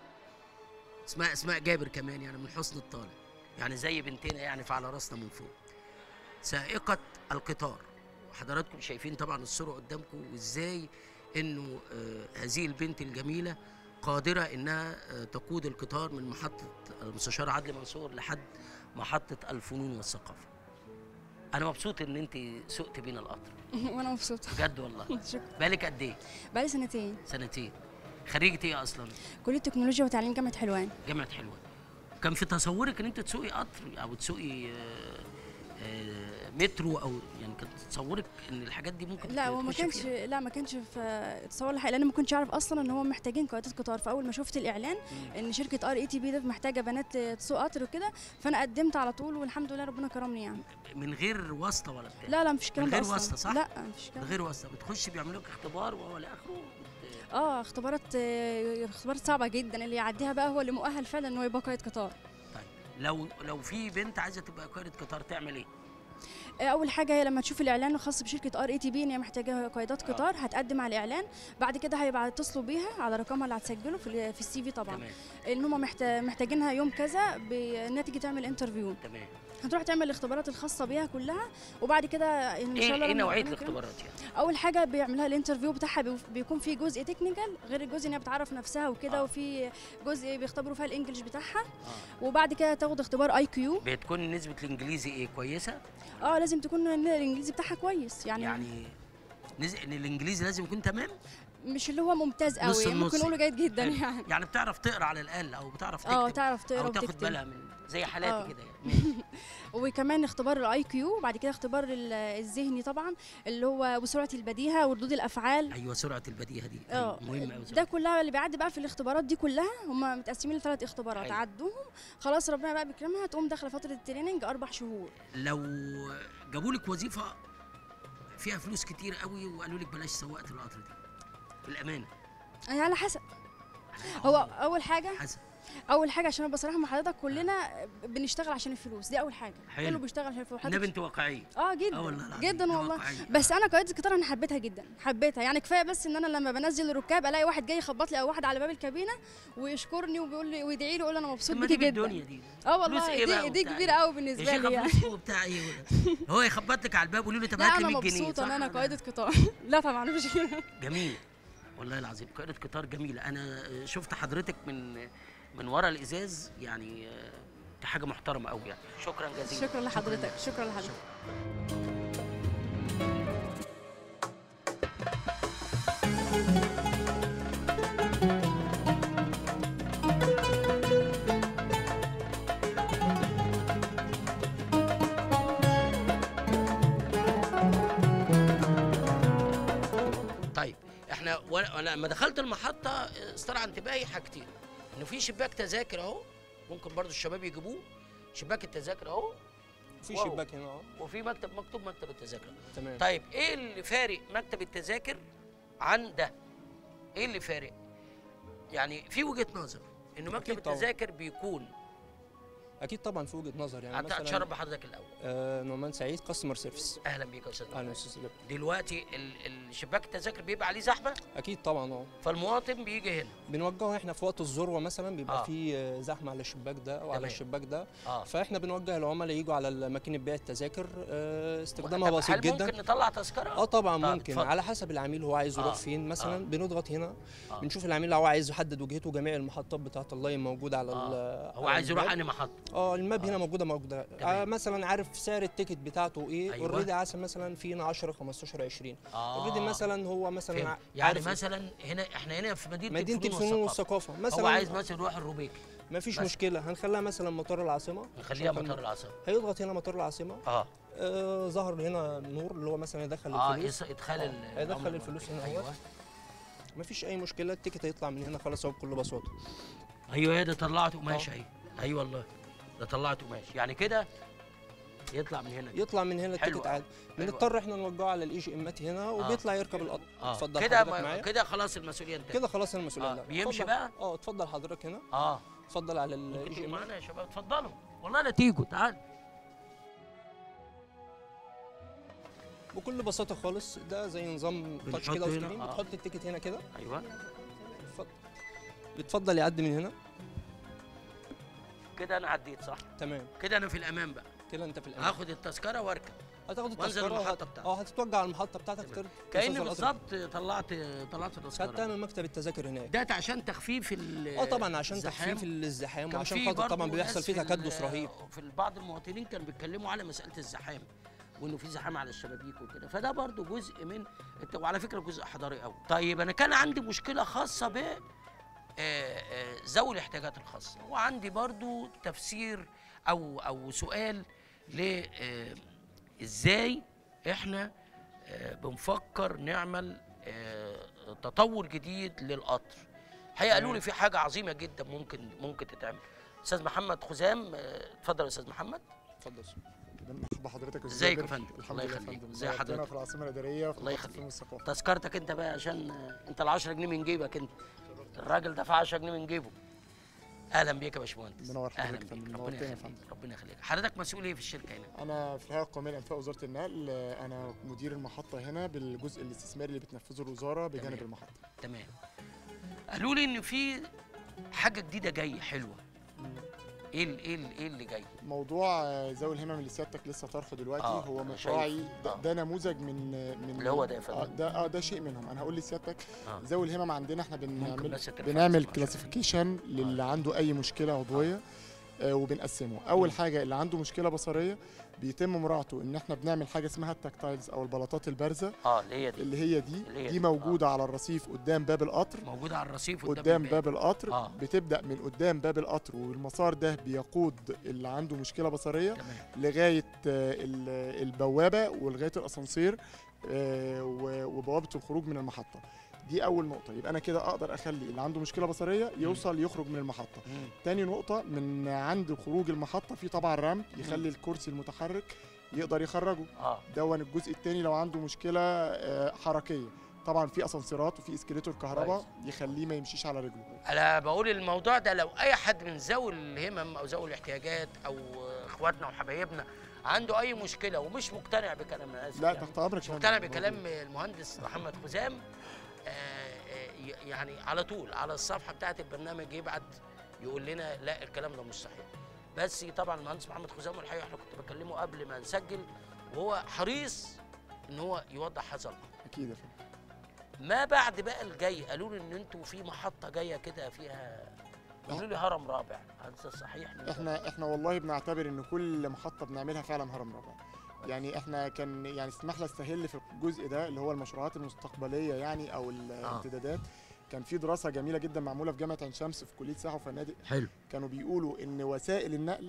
اسماء اسماء جابر كمان يعني من حسن الطالب يعني زي بنتنا يعني فعلى راسنا من فوق سائقه القطار وحضراتكم شايفين طبعا الصوره قدامكم وازاي انه آه، هذه البنت الجميله قادره انها آه، تقود القطار من محطه المستشار عدلي منصور لحد محطه الفنون والثقافه انا مبسوط ان انت سقت بينا القطر وانا مبسوطه بجد والله شكرا بالك قد ايه بقالي سنتين سنتين خريجه ايه اصلا كليه تكنولوجيا وتعليم جامعه حلوان جامعه حلوان كان في تصورك ان انت تسوقي قطر او تسوقي آه، آه، مترو او يعني كان تصورك ان الحاجات دي ممكن لا هو ما تخشي كانش فيها؟ لا ما كانش في تصور الحقيقه لان ما كنتش اعرف اصلا ان هم محتاجين قيادات قطار فاول ما شفت الاعلان ان شركه ار اي تي بي ده محتاجه بنات تسوق قطر وكده فانا قدمت على طول والحمد لله ربنا كرمني يعني من غير واسطه ولا بتاع لا لا مفيش كلام من ده غير أصلاً. واسطة، صح؟ لا مفيش من كلام غير واسطه بتخشي بيعملوا لك اختبار وهو لاخره بت- اه اختبارات آه، اختبارات صعبه جدا اللي يعديها بقى هو اللي مؤهل فعلا ان هو يبقى قائد قطار طيب لو لو في بنت عايزه تبقى قائده قطار تعمل ايه؟ آه، اول حاجه هي لما تشوف الاعلان الخاص بشركه ار اي تي بي ان هي محتاجه قيادات آه. قطار هتقدم على الاعلان بعد كده هيبقى يتصلوا بيها على رقمها اللي هتسجله في ال- في السي في طبعا تمام ان هم محتاجينها يوم كذا بانها تيجي تعمل انترفيو تمام هتروح تعمل الاختبارات الخاصه بيها كلها وبعد كده ان ايه شاء الله ايه لما نوعيه ربنا يكرم- الاختبارات يعني؟ اول حاجه بيعملها الانترفيو بتاعها بيف- بيكون في جزء تكنيكال غير الجزء ان هي بتعرف نفسها وكده آه. وفي جزء بيختبروا فيها الانجليش بتاعها اه وبعد كده تاخد اختبار اي كيو بتكون نسبه الانجليزي ايه كويسه؟ اه لازم تكون الانجليزي بتاعها كويس يعني, يعني يعني نز... ان الانجليزي لازم يكون تمام؟ مش اللي هو ممتاز نص قوي النص ممكن نقوله جيد جدا حلو. يعني يعني بتعرف تقرا على الاقل او بتعرف تكتب اه تعرف تقرا او تاخد وتكتب. بالها من زي حالاتي آه. كده يعني وكمان اختبار الاي كيو وبعد كده اختبار ال- الذهني طبعا اللي هو وسرعه البديهه وردود الافعال ايوه سرعه البديهه دي اه مهمه قوي ده كلها اللي بيعدي بقى في الاختبارات دي كلها هم متقسمين لثلاث اختبارات حلو. عدوهم خلاص ربنا بقى بيكرمها تقوم داخله فتره التريننج اربع شهور لو جابوا لك وظيفه فيها فلوس كتير قوي وقالوا لك بلاش سواقه القطر دي بالامانه يعني على حسب هو اول حاجه حسب اول حاجه عشان ابقى صراحه مع حضرتك كلنا بنشتغل عشان الفلوس دي اول حاجه حلو. كله بيشتغل عشان الفلوس النبي انت واقعيه اه جدا اه والله العظيم، جدا ده والله واقعية. بس انا قائده القطار انا حبيتها جدا حبيتها يعني كفايه بس ان انا لما بنزل الركاب الاقي واحد جاي يخبط لي او واحد على باب الكابينه ويشكرني وبيقول لي ويدعي لي يقول انا مبسوط طب ما بيكي دي جدا بالدنيا دي اه فلوس والله إيه بقى دي دي وبتاع كبيره إيه؟ قوي يا بالنسبه شيخة لي يعني فلوس إيه وبتاع ايه ولا- هو يخبط لك على الباب ويقول له طب لا هات لي انا 100 جنيه مبسوطه ان صح انا ولا؟ قائده قطار لا طبعا مش كده جميل والله العظيم قائدة قطار جميلة أنا شفت حضرتك من من ورا الإزاز يعني آه، دي حاجة محترمة قوي يعني شكرا جزيلا شكرا لحضرتك شكرا لحضرتك طيب احنا وانا أنا لما دخلت المحطة آه، استرعى انتباهي حاجتين إنه في شباك تذاكر أهو ممكن برضو الشباب يجيبوه شباك التذاكر أهو في واو. شباك هنا اه وفي مكتب مكتوب مكتب التذاكر تمام طيب ايه اللي فارق مكتب التذاكر عن ده؟ ايه اللي فارق؟ يعني في وجهة نظر انه مكتب أكيد طبعاً. التذاكر بيكون اكيد طبعا في وجهه نظر يعني يعني مثلا اتشرف بحضرتك الاول آه نعمان سعيد كاستمر سيرفيس اهلا بيك يا استاذ اهلا استاذ لبنى. دلوقتي ال- ال- شباك التذاكر بيبقى عليه زحمه اكيد طبعا اه فالمواطن بيجي هنا بنوجهه احنا في وقت الذروه مثلا بيبقى آه. في آه، زحمه على الشباك ده او على تمام. الشباك ده اه فاحنا بنوجه العملاء يجوا على ماكينه بيع التذاكر آه، استخدامها طب بسيط هل جدا ممكن نطلع تذكره؟ اه طبعا طب ممكن اتفضل. على حسب العميل هو عايز يروح آه. فين مثلا آه. بنضغط هنا آه. بنشوف العميل لو هو عايز يحدد وجهته جميع المحطات بتاعه اللاين موجوده على آه. ال- هو على عايز يروح الماب. انهي محطه؟ اه الماب آه. هنا موجوده موجوده تمام. آه مثلا عارف سعر التيكت بتاعته ايه أيوة. اوريدي عسل مثلا فينا 10 15 20 اه اوريدي مثلا هو مثلا فهمت. ع- يعني عارف مثلا هنا احنا هنا في مدينه, مدينه الفنون والثقافه مثلا هو عايز مثلا يروح الروبيكي ما فيش مثلا. مشكله هنخليها مثلا مطار العاصمه نخليها عشان مطار العاصمه هيضغط هنا مطار العاصمه اه آه ظهر هنا نور اللي هو مثلا يدخل اه الفلوس يص- ادخال آه، ال- هيدخل العملة الفلوس هنا ايوه اهوت مفيش اي مشكله التيكت هيطلع من هنا خلاص اهو بكل بساطه ايوه ده طلعت قماش اهي اي والله ده طلعت قماش يعني كده يطلع من هنا يطلع من هنا حلو التيكت أوي. عادي حلو بنضطر احنا نوجهه على الاي جي امات هنا وبيطلع يركب القطر اه اتفضل كده حضرتك ما معايا كده خلاص المسؤوليه انتهت كده خلاص المسؤوليه آه، لا. بيمشي اتفضل. بقى؟ اه اتفضل حضرتك هنا اه اتفضل على ممكن الاي جي تيجوا امات معانا يا شباب اتفضلوا والله لا تيجوا تعال بكل بساطه خالص ده زي نظام تاتش بنحط كده هنا، وسكرين آه. بتحط التيكت هنا كده ايوه اتفضل بتفضل يعدي من هنا كده انا عديت صح تمام كده انا في الامان بقى كده انت في الامان هاخد التذكره واركب هتاخد وانزل التذكره المحطة وهت- بتاعتك. اه هتتوجه على المحطه بتاعتك تر- كاني توصل القطر. بالظبط طلعت طلعت خدتها تذكره من مكتب التذاكر هناك ده عشان تخفيف ال اه طبعا عشان الزحام. تخفيف الازدحام كان وعشان في خاطر برضه طبعا بيحصل ناس فيه في ال- تكدس رهيب في بعض المواطنين كانوا بيتكلموا على مساله الزحام وانه في زحام على الشبابيك وكده فده برضو جزء من الت- وعلى فكره جزء حضاري قوي طيب انا كان عندي مشكله خاصه ب آه، آه، ذوي الاحتياجات الخاصه وعندي برضو تفسير او او سؤال ل آه، ازاي احنا آه، بنفكر نعمل آه، تطور جديد للقطر الحقيقه قالوا لي في حاجه عظيمه جدا ممكن ممكن تتعمل استاذ محمد خزام آه، اتفضل يا استاذ محمد اتفضل مرحبا حضرتك يا ازيك يا جابر؟ فندم؟ الحمد الله لله يا يخليك. فندم ازي نورتنا حضرتك؟ في العاصمه الاداريه في الله محطة يخليك. الفنون والثقافه تذكرتك انت بقى عشان آه، انت ال 10 جنيه من جيبك انت الراجل دفع 10 جنيه من جيبه اهلا بيك يا باشمهندس منور اهلا حضرتك يا بيك فندم ربنا نورتنا يا يخليك فندم ربنا يخليك حضرتك مسؤول ايه في الشركه هنا انا في الهيئه القوميه لانفاق وزاره النقل آه، انا مدير المحطه هنا بالجزء الاستثماري اللي بتنفذه الوزاره بجانب تمام. المحطه تمام قالوا لي ان في حاجه جديده جايه حلوه ايه ال- ايه ال- ايه اللي جاي موضوع آه، ذوي الهمم اللي سيادتك لسه طرحه دلوقتي آه، هو أنا مشروعي شايف. ده, آه. ده نموذج من من اللي هو ده يا آه فندم. ده اه ده شيء منهم انا هقول لسيادتك آه. ذوي الهمم عندنا احنا بنعمل بس ترفع بنعمل اسمه عشان- كلاسيفيكيشن للي عنده اي مشكله عضويه آه، وبنقسمه اول حاجه اللي عنده مشكله بصريه بيتم مراعاته ان احنا بنعمل حاجه اسمها التاكتايلز او البلاطات البارزه اه اللي هي دي اللي هي دي اللي هي دي دي. موجوده على الرصيف قدام باب القطر موجوده على الرصيف قدام, قدام الباب. باب القطر آه. بتبدا من قدام باب القطر والمسار ده بيقود اللي عنده مشكله بصريه تمام. لغايه آه، ال- البوابه ولغايه الاسانسير آه، و- وبوابه الخروج من المحطه دي اول نقطه يبقى انا كده اقدر اخلي اللي عنده مشكله بصريه يوصل يخرج من المحطه مم. تاني نقطه من عند خروج المحطه في طبعا رامب يخلي الكرسي المتحرك يقدر يخرجه اه دون الجزء الثاني لو عنده مشكله آه، حركيه طبعا في اسانسيرات وفي اسكليتور كهرباء يخليه ما يمشيش على رجله انا بقول الموضوع ده لو اي حد من ذوي الهمم او ذوي الاحتياجات او اخواتنا وحبايبنا عنده اي مشكله ومش مقتنع بكلام انا اسف لا يعني تحت امرك مش يا مقتنع فندم. بكلام المهندس محمد خزام آه، آه، ي- يعني على طول على الصفحه بتاعه البرنامج يبعت يقول لنا لا الكلام ده مش صحيح بس طبعا المهندس محمد خزام الحقيقه احنا كنت بكلمه قبل ما نسجل وهو حريص ان هو يوضح هذا الامر اكيد يا فندم ما بعد بقى الجاي قالوا لي ان انتوا في محطه جايه كده فيها قالوا لي هرم رابع هذا صحيح احنا احنا والله بنعتبر ان كل محطه بنعملها فعلا هرم رابع يعني احنا كان يعني اسمح لي استهل في الجزء ده اللي هو المشروعات المستقبليه يعني او الامتدادات كان في دراسه جميله جدا معموله في جامعه عين شمس في كليه سياحه وفنادق حلو كانوا بيقولوا ان وسائل النقل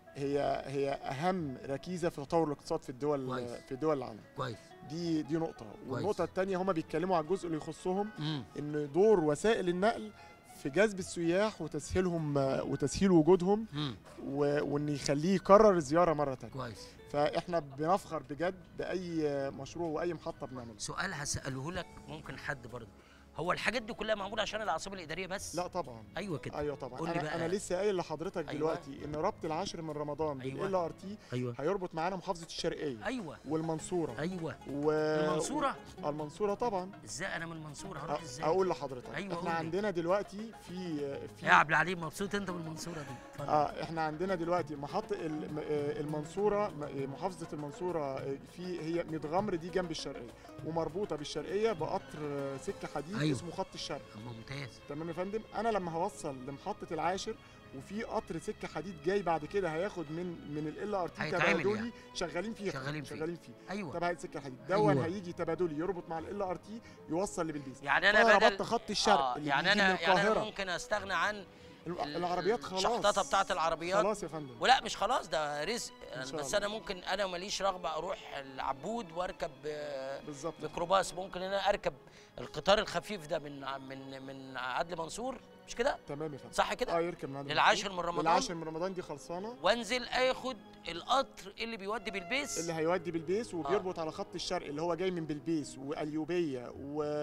هي هي اهم ركيزه في تطور الاقتصاد في الدول كويس. في الدول العالم كويس دي دي نقطه والنقطه الثانيه هما بيتكلموا على الجزء اللي يخصهم مم. ان دور وسائل النقل في جذب السياح وتسهيلهم وتسهيل وجودهم مم. و- وان يخليه يكرر الزياره مره تانية كويس فاحنا بنفخر بجد باي مشروع واي محطه بنعملها سؤال هساله لك ممكن حد برضه هو الحاجات دي كلها معموله عشان العاصمه الاداريه بس لا طبعا ايوه كده ايوه طبعا قول لي انا بقى انا لسه قايل لحضرتك أيوة. دلوقتي ان ربط العاشر من رمضان أيوة. بالال ار تي ايوه هيربط معانا محافظه الشرقيه ايوه والمنصوره ايوه و... المنصورة؟ المنصوره طبعا ازاي انا من المنصوره هروح ازاي اقول لحضرتك أيوة، قول احنا لي. عندنا دلوقتي في في يا عبد العليم مبسوط انت بالمنصوره دي اتفضل. اه احنا عندنا دلوقتي محطه الم- آه، المنصوره م- آه، محافظه المنصوره آه، في هي متغمر دي جنب الشرقيه ومربوطه بالشرقيه بقطر آه، سكه حديد أيوة. اسمه خط الشرق ممتاز تمام يا فندم انا لما هوصل لمحطه العاشر وفي قطر سكه حديد جاي بعد كده هياخد من من ال ار تي هيتعمل تبادلي يعني. شغالين فيه شغالين فيه. شغالين فيه أيوة. تبع السكه الحديد دون أيوة. هيجي تبادلي يربط مع ال ار تي يوصل لبلبيس يعني انا فأنا بدل ربطت خط الشرق آه اللي يعني بيجي من انا يعني انا القاهرة. ممكن استغنى عن ال- العربيات خلاص الشحططه بتاعت العربيات خلاص يا فندم ولا مش خلاص ده رزق إن شاء بس الله. انا ممكن انا ماليش رغبه اروح العبود واركب آه، بالظبط ميكروباص ممكن انا اركب القطار الخفيف ده من ع- من من عدلي منصور مش كده تمام يا فندم صح كده اه يركب معانا للعاشر من رمضان للعاشر من رمضان دي خلصانه وانزل اخد القطر اللي بيودي بالبيس اللي هيودي بلبيس وبيربط على خط الشرق اللي هو جاي من بلبيس واليوبيه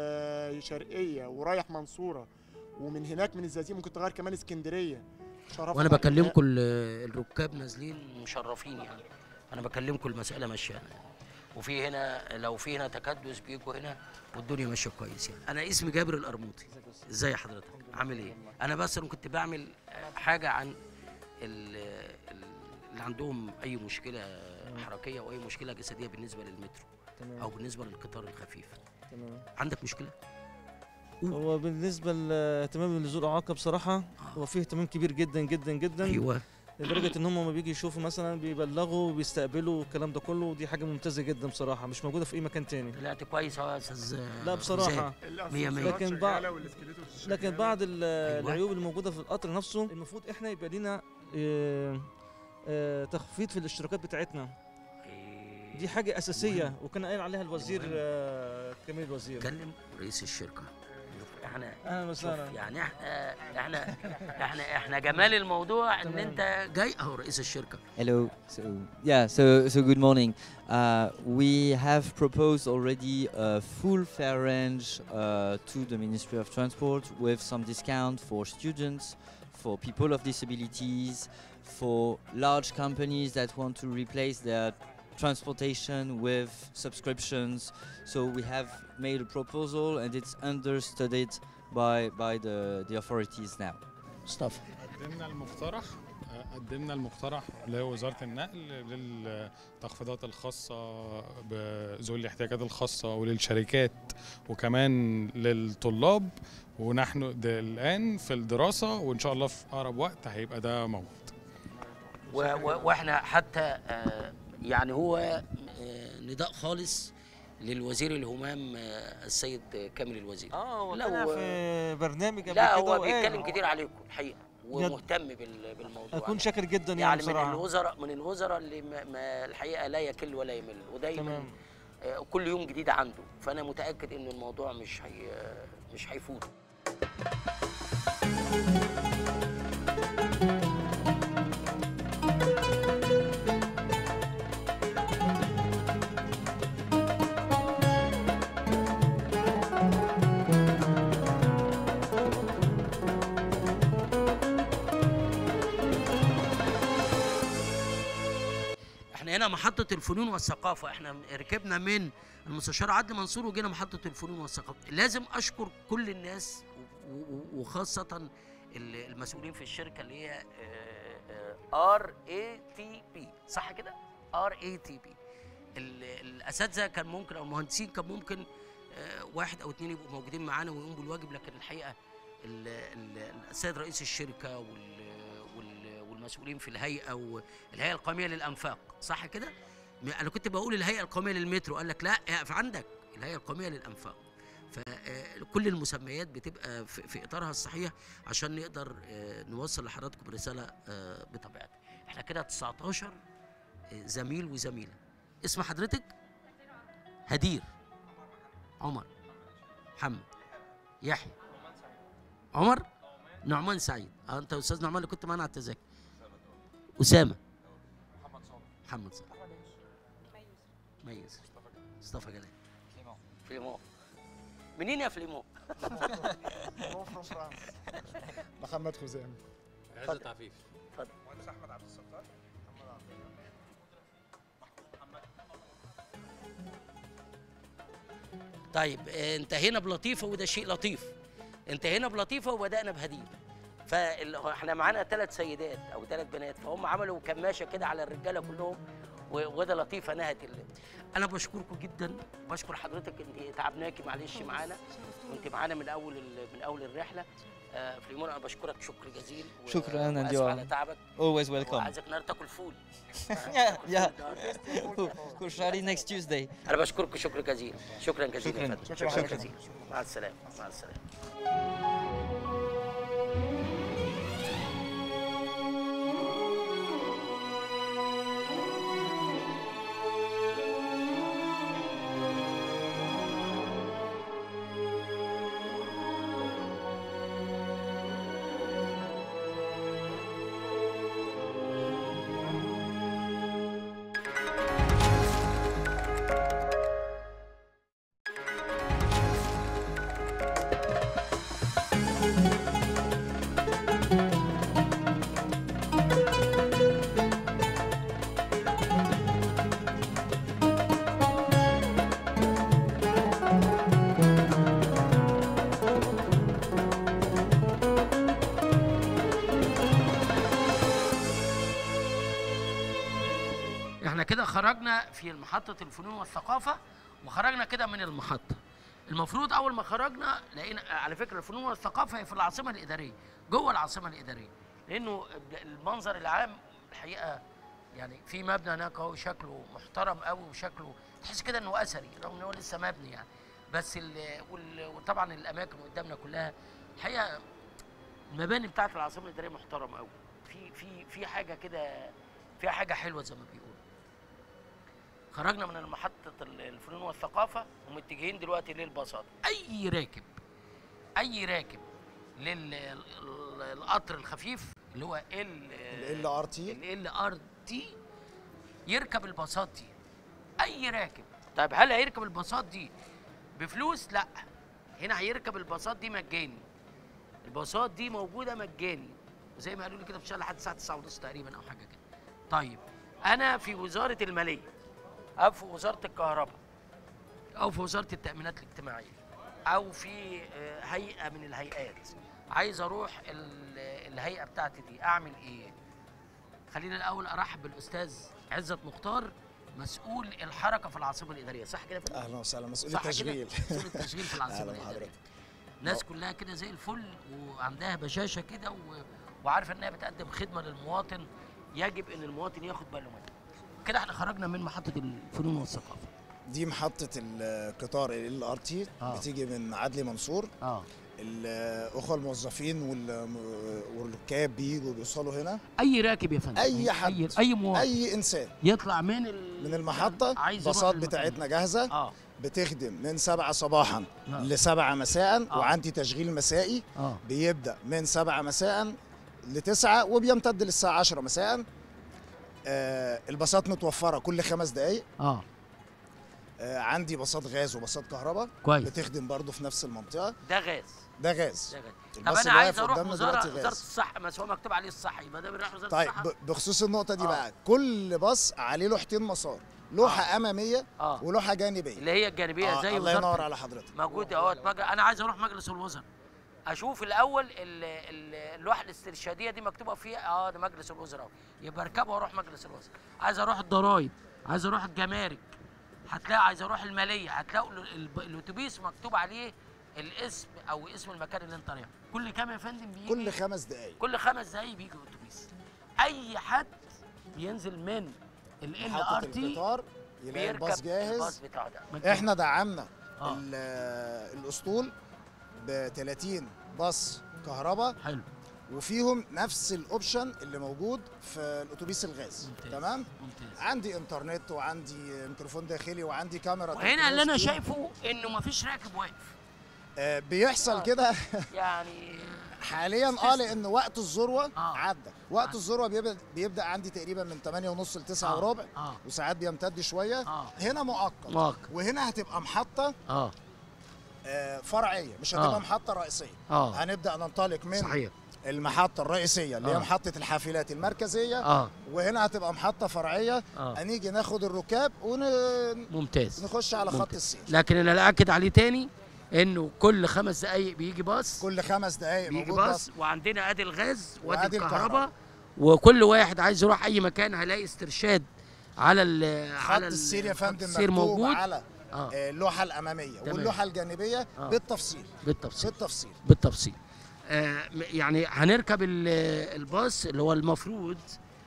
وشرقيه ورايح منصوره ومن هناك من الزقازيق ممكن تغير كمان اسكندريه شرف وانا بكلمكم ال- الركاب نازلين مشرفين يعني انا بكلمكم المساله ماشيه يعني. وفي هنا لو في هنا تكدس بيجوا هنا والدنيا ماشيه كويس يعني انا اسمي جابر القرموطي ازاي حضرتك عامل ايه انا بس انا كنت بعمل حاجه عن ال- ال- اللي عندهم اي مشكله حركيه او اي مشكله جسديه بالنسبه للمترو تمام. او بالنسبه للقطار الخفيف تمام عندك مشكله هو بالنسبه لاهتمام لذوي الاعاقه بصراحه هو فيه اهتمام كبير جدا جدا جدا أيوة. لدرجه ان هم لما بيجي يشوفوا مثلا بيبلغوا وبيستقبلوا والكلام ده كله ودي حاجه ممتازه جدا بصراحه مش موجوده في اي مكان تاني طلعت كويس اهو يا استاذ لا بصراحه زياد. مية مية لكن بعض لكن بعض ال- العيوب اللي موجوده في القطر نفسه المفروض احنا يبقى لينا آه، آه، تخفيض في الاشتراكات بتاعتنا دي حاجه اساسيه وكان قايل عليها الوزير آه، كمال الوزير كلم رئيس الشركه احنا أهلا شوف وسهلا. يعني احنا احنا احنا احنا جمال الموضوع ان انت جاي اهو رئيس الشركه Hello. So yeah. So so good morning. Uh, we have proposed already a full fare range uh, to the Ministry of Transport with some discount for students, for people of disabilities, for large companies that want to replace their transportation with subscriptions. So we have made a proposal and it's under studied by by the the authorities now. مصطفى قدمنا المقترح آه، قدمنا المقترح لوزارة النقل للتخفيضات الخاصة بذوي الاحتياجات الخاصة وللشركات وكمان للطلاب ونحن د- الآن في الدراسة وإن شاء الله في أقرب وقت هيبقى ده موجود و- و- واحنا حتى آه، يعني هو آه، نداء خالص للوزير الهمام آه، السيد كامل الوزير اه هو لو- طلع في برنامج قبل لا كده هو وقال. بيتكلم كتير عليكم الحقيقه ومهتم بال- بالموضوع اكون ده. شاكر جدا يعني, يعني من بصراحه الوزراء من الوزراء اللي ما ما الحقيقه لا يكل ولا يمل ودايما تمام. آه، كل يوم جديد عنده فانا متاكد ان الموضوع مش هي مش هيفوت احنا هنا محطة الفنون والثقافة احنا ركبنا من المستشار عدلي منصور وجينا محطة الفنون والثقافة لازم اشكر كل الناس و- و- وخاصة ال- المسؤولين في الشركة اللي هي ار اي تي بي صح كده؟ ار اي تي بي الاساتذه كان ممكن او المهندسين كان ممكن آه، واحد او اتنين يبقوا موجودين معانا ويقوموا بالواجب لكن الحقيقه ال- ال- السيد رئيس الشركه وال- وال- والمسؤولين في الهيئه والهيئه القوميه للانفاق صح كده؟ م- انا كنت بقول الهيئه القوميه للمترو قال لك لا اقف عندك الهيئه القوميه للانفاق فكل المسميات بتبقى في في اطارها الصحيح عشان نقدر آه، نوصل لحضراتكم رساله آه، بطبيعتها احنا كده 19 آه، زميل وزميله اسم حضرتك هدير عمر محمد يحيى عمر نعمان سعيد اه انت استاذ نعمان اللي كنت معانا على التذاكر اسامه محمد صالح ميز مصطفى جلال فليمون منين يا فليمون؟ محمد خزام عزت عفيف اتفضل مهندس احمد عبد الستار محمد عبد طيب آه، انتهينا بلطيفه وده شيء لطيف انتهينا بلطيفه وبدانا بهدير فاحنا معانا ثلاث سيدات او ثلاث بنات فهم عملوا كماشه كده على الرجاله كلهم و- وده لطيفه نهت ال... انا بشكركم جدا بشكر حضرتك انت تعبناكي معلش معانا وانت معانا من اول ال- من اول الرحله آه فليمون انا بشكرك شكر جزيل و- شكراً، and وآسف you are على تعبك always welcome. وعايزك النهارده تاكل فول yeah, yeah. Kushari next Tuesday. انا بشكركم شكر جزيل شكرا جزيلا شكراً. يا فندم. شكراً. شكرا شكراً. جزيلا مع السلامه مع السلامه احنا كده خرجنا في محطة الفنون والثقافة وخرجنا كده من المحطة المفروض أول ما خرجنا لقينا على فكرة الفنون والثقافة هي في العاصمة الإدارية جوه العاصمة الإدارية لأنه المنظر العام الحقيقة يعني في مبنى هناك اهو شكله محترم قوي وشكله تحس كده انه اثري رغم ان هو لسه مبني يعني بس ال وال وطبعا الاماكن قدامنا كلها الحقيقه المباني بتاعت العاصمه الاداريه محترمه قوي في في في حاجه كده فيها حاجه حلوه زي ما بيقولوا خرجنا من محطه ال- الفنون والثقافه ومتجهين دلوقتي للباصات اي راكب اي راكب للقطر الخفيف اللي هو ال ال ار تي ال ار تي يركب الباصات دي اي راكب طيب هل هيركب الباصات دي بفلوس لا هنا هيركب الباصات دي مجاني الباصات دي موجوده مجاني وزي ما قالوا لي كده في الشارع لحد الساعه 9 ونص تقريبا او حاجه كده طيب انا في وزاره الماليه او في وزاره الكهرباء او في وزاره التامينات الاجتماعيه او في آه، هيئه من الهيئات عايز اروح ال- الهيئه بتاعتي دي اعمل ايه خلينا الاول ارحب بالاستاذ عزت مختار مسؤول الحركه في العاصمه الاداريه صح كده يا فندم؟ اهلا وسهلا مسؤول صح كده؟ التشغيل مسؤول التشغيل في العاصمه اهلا الاداريه بحضرتك ناس كلها كده زي الفل وعندها بشاشه كده و... وعارفه انها بتقدم خدمه للمواطن يجب ان المواطن ياخد باله منها كده احنا خرجنا من محطه الفنون والثقافه دي محطة القطار ال ار تي آه. بتيجي من عدلي منصور اه الأخوة الموظفين وال- والركاب بيجوا بيوصلوا هنا اي راكب يا فندم أي حد اي, أي مواطن أي إنسان يطلع من ال... من المحطة عايز يروح باصات المكان. بتاعتنا جاهزة اه بتخدم من سبعة صباحا آه. لسبعة مساء آه. وعندي تشغيل مسائي اه بيبدأ من سبعة مساء لتسعة وبيمتد للساعة عشرة مساء آه الباصات متوفرة كل خمس دقايق اه آه عندي باصات غاز وباصات كهرباء كويس. بتخدم برضه في نفس المنطقة ده غاز ده غاز ده غاز طب الباص انا اللي عايز واقف اروح قدامنا وزاره دلوقتي وزاره غاز. الصحه بس هو مكتوب عليه الصحه يبقى ده بيروح وزاره طيب الصحه ب- بخصوص النقطة دي آه. بقى كل باص عليه لوحتين مسار لوحة آه. أمامية اه ولوحة جانبية اللي هي الجانبيه آه، زي الله وزارة ينور على حضرتك موجود اهوت مج... انا عايز اروح مجلس الوزراء اشوف الاول ال- ال- اللوحه الاسترشاديه دي مكتوبه فيها اه ده مجلس الوزراء أهو. يبقى اركبها واروح مجلس الوزراء عايز اروح الضرايب عايز اروح الجمارك هتلاقي عايز اروح الماليه هتلاقوا ال- ال- الاتوبيس مكتوب عليه الاسم او اسم المكان اللي انت رايحه كل كام يا فندم بيجي كل خمس دقايق كل خمس دقايق بيجي اتوبيس اي حد بينزل من ال ار محطة تي القطار يلاقي الباص الباص جاهز بتاعه ده مجاني. احنا دعمنا آه. ال- الاسطول ب 30 باص كهرباء حلو وفيهم نفس الاوبشن اللي موجود في الاتوبيس الغاز ممتاز. تمام ممتاز عندي انترنت وعندي ميكروفون داخلي وعندي كاميرا وهنا اللي انا 360. شايفه انه مفيش راكب واقف آه بيحصل كده يعني حاليا اه لان وقت الذروه آه. عدى وقت الذروه بيبدا بيبدا عندي تقريبا من 8 ونص ل 9 آه. وربع اه وساعات بيمتد شويه اه هنا مؤقت مؤقت. وهنا هتبقى محطه اه آه، فرعيه مش هتبقى آه. محطه رئيسيه اه هنبدا ننطلق من صحيح المحطه الرئيسيه اللي هي آه. محطه الحافلات المركزيه اه وهنا هتبقى محطه فرعيه اه هنيجي ناخد الركاب ممتاز ونخش على خط ممتاز. السير لكن انا لا اكد عليه تاني انه كل خمس دقايق بيجي باص كل خمس دقائق بيجي موجود باص وعندنا ادي الغاز وادي وأدي الكهرباء وكل واحد عايز يروح اي مكان هيلاقي استرشاد على ال خط على ال- السير يا خط فندم السير مكتوب موجود على اه آه، اللوحه الاماميه تمام. واللوحه الجانبيه آه. بالتفصيل بالتفصيل بالتفصيل بالتفصيل آه م- يعني هنركب ال- الباص اللي هو المفروض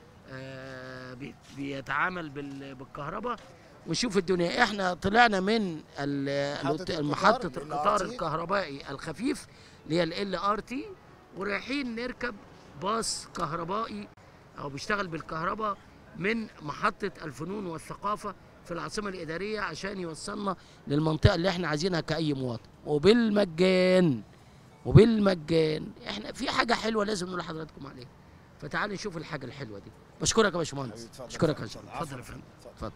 آه بي- بيتعامل بال- بالكهرباء ونشوف الدنيا احنا طلعنا من ال- محطة القط- القطار محطة ال القطار LRT. الكهربائي الخفيف اللي هي ال ار تي ورايحين نركب باص كهربائي او بيشتغل بالكهرباء من محطة الفنون والثقافة في العاصمة الإدارية عشان يوصلنا للمنطقة اللي احنا عايزينها كأي مواطن وبالمجان وبالمجان احنا في حاجة حلوة لازم نقول لحضراتكم عليها فتعالوا نشوف الحاجة الحلوة دي بشكرك يا باشمهندس حبيبي، اتفضل. بشكرك يا اتفضل. باشمهندس اتفضل يا عفواً. فندم اتفضل. اتفضل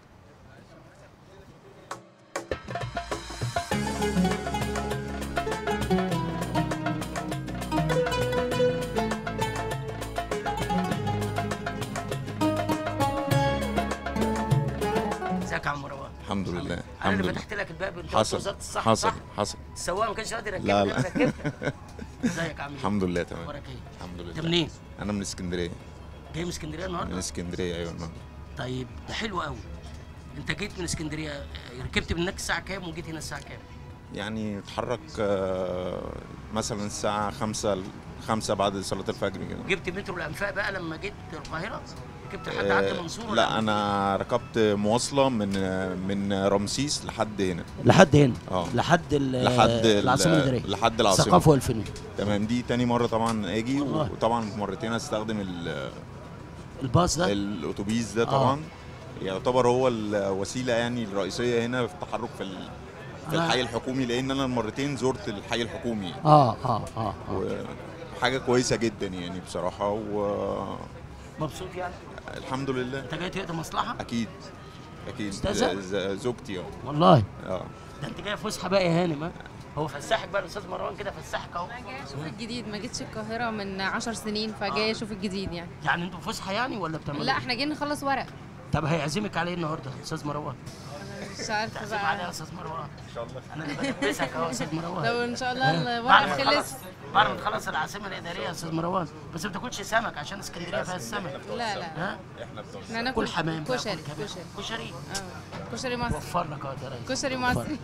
ازيك يا عم مروان الحمد لله انا الحمد اللي لله فتحت لك الباب انت حصل وزاره الصحه حصل صح؟ حصل السواق ما كانش قادر يركبني لا انا لا ركبتك ازيك يا عم الحمد لله تمام اخبارك ايه؟ الحمد انت لله منين؟ انا من اسكندريه جاي من اسكندريه من النهارده؟ اسكندريه ايوه النهارده طيب ده حلو قوي انت جيت من اسكندريه آه، ركبت من هناك الساعه كام وجيت هنا الساعه كام؟ يعني اتحرك آه، مثلا الساعه 5 5 بعد صلاه الفجر كده جبت مترو الانفاق بقى لما جيت القاهره؟ ركبت لحد عدلي آه، منصور ولا لا انا ركبت مواصله من من رمسيس لحد هنا لحد هنا اه لحد ال- لحد ال- العاصمه الاداريه لحد العاصمه الثقافه والفنون تمام دي تاني مره طبعا اجي والله. وطبعا مرتين استخدم ال- الباص ده الاتوبيس ده آه. طبعا يعتبر هو الوسيله يعني الرئيسيه هنا في التحرك في ال- في أنا- الحي الحكومي لان انا المرتين زرت الحي الحكومي يعني. اه اه اه, آه. وحاجه كويسه جدا يعني بصراحه مبسوط يعني؟ والحمد لله انت جاي تقضي مصلحه؟ اكيد اكيد أستاذة؟ ز- ز- زوجتي اه والله اه ده انت جاي فسحه بقى يا هانم ها؟ هو فسحك بقى الاستاذ مروان كده فسحك اهو انا جايه اشوف الجديد ما جيتش القاهره من 10 سنين فجايه اشوف الجديد يعني يعني انتوا فسحه يعني ولا بتعملوا لا إيه؟ احنا جايين نخلص ورق طب هيعزمك على ايه النهارده استاذ مروان؟ مش عارفه تعزم عليا يا بقى استاذ مروان ان شاء الله انا اللي بلبسك اهو يا استاذ مروان لو ان شاء الله ها؟ الورق بعد ما خلص تخلص بعد ما تخلص العاصمه الاداريه يا استاذ مروان بس ما تاكلش سمك عشان اسكندريه فيها السمك لا لا ها احنا بتوع احنا هناكل كل حمام بقى، كشري كل كباب. كشري كشري اه كشري مصري وفر لك اهو يا ريس كشري وفر. مصري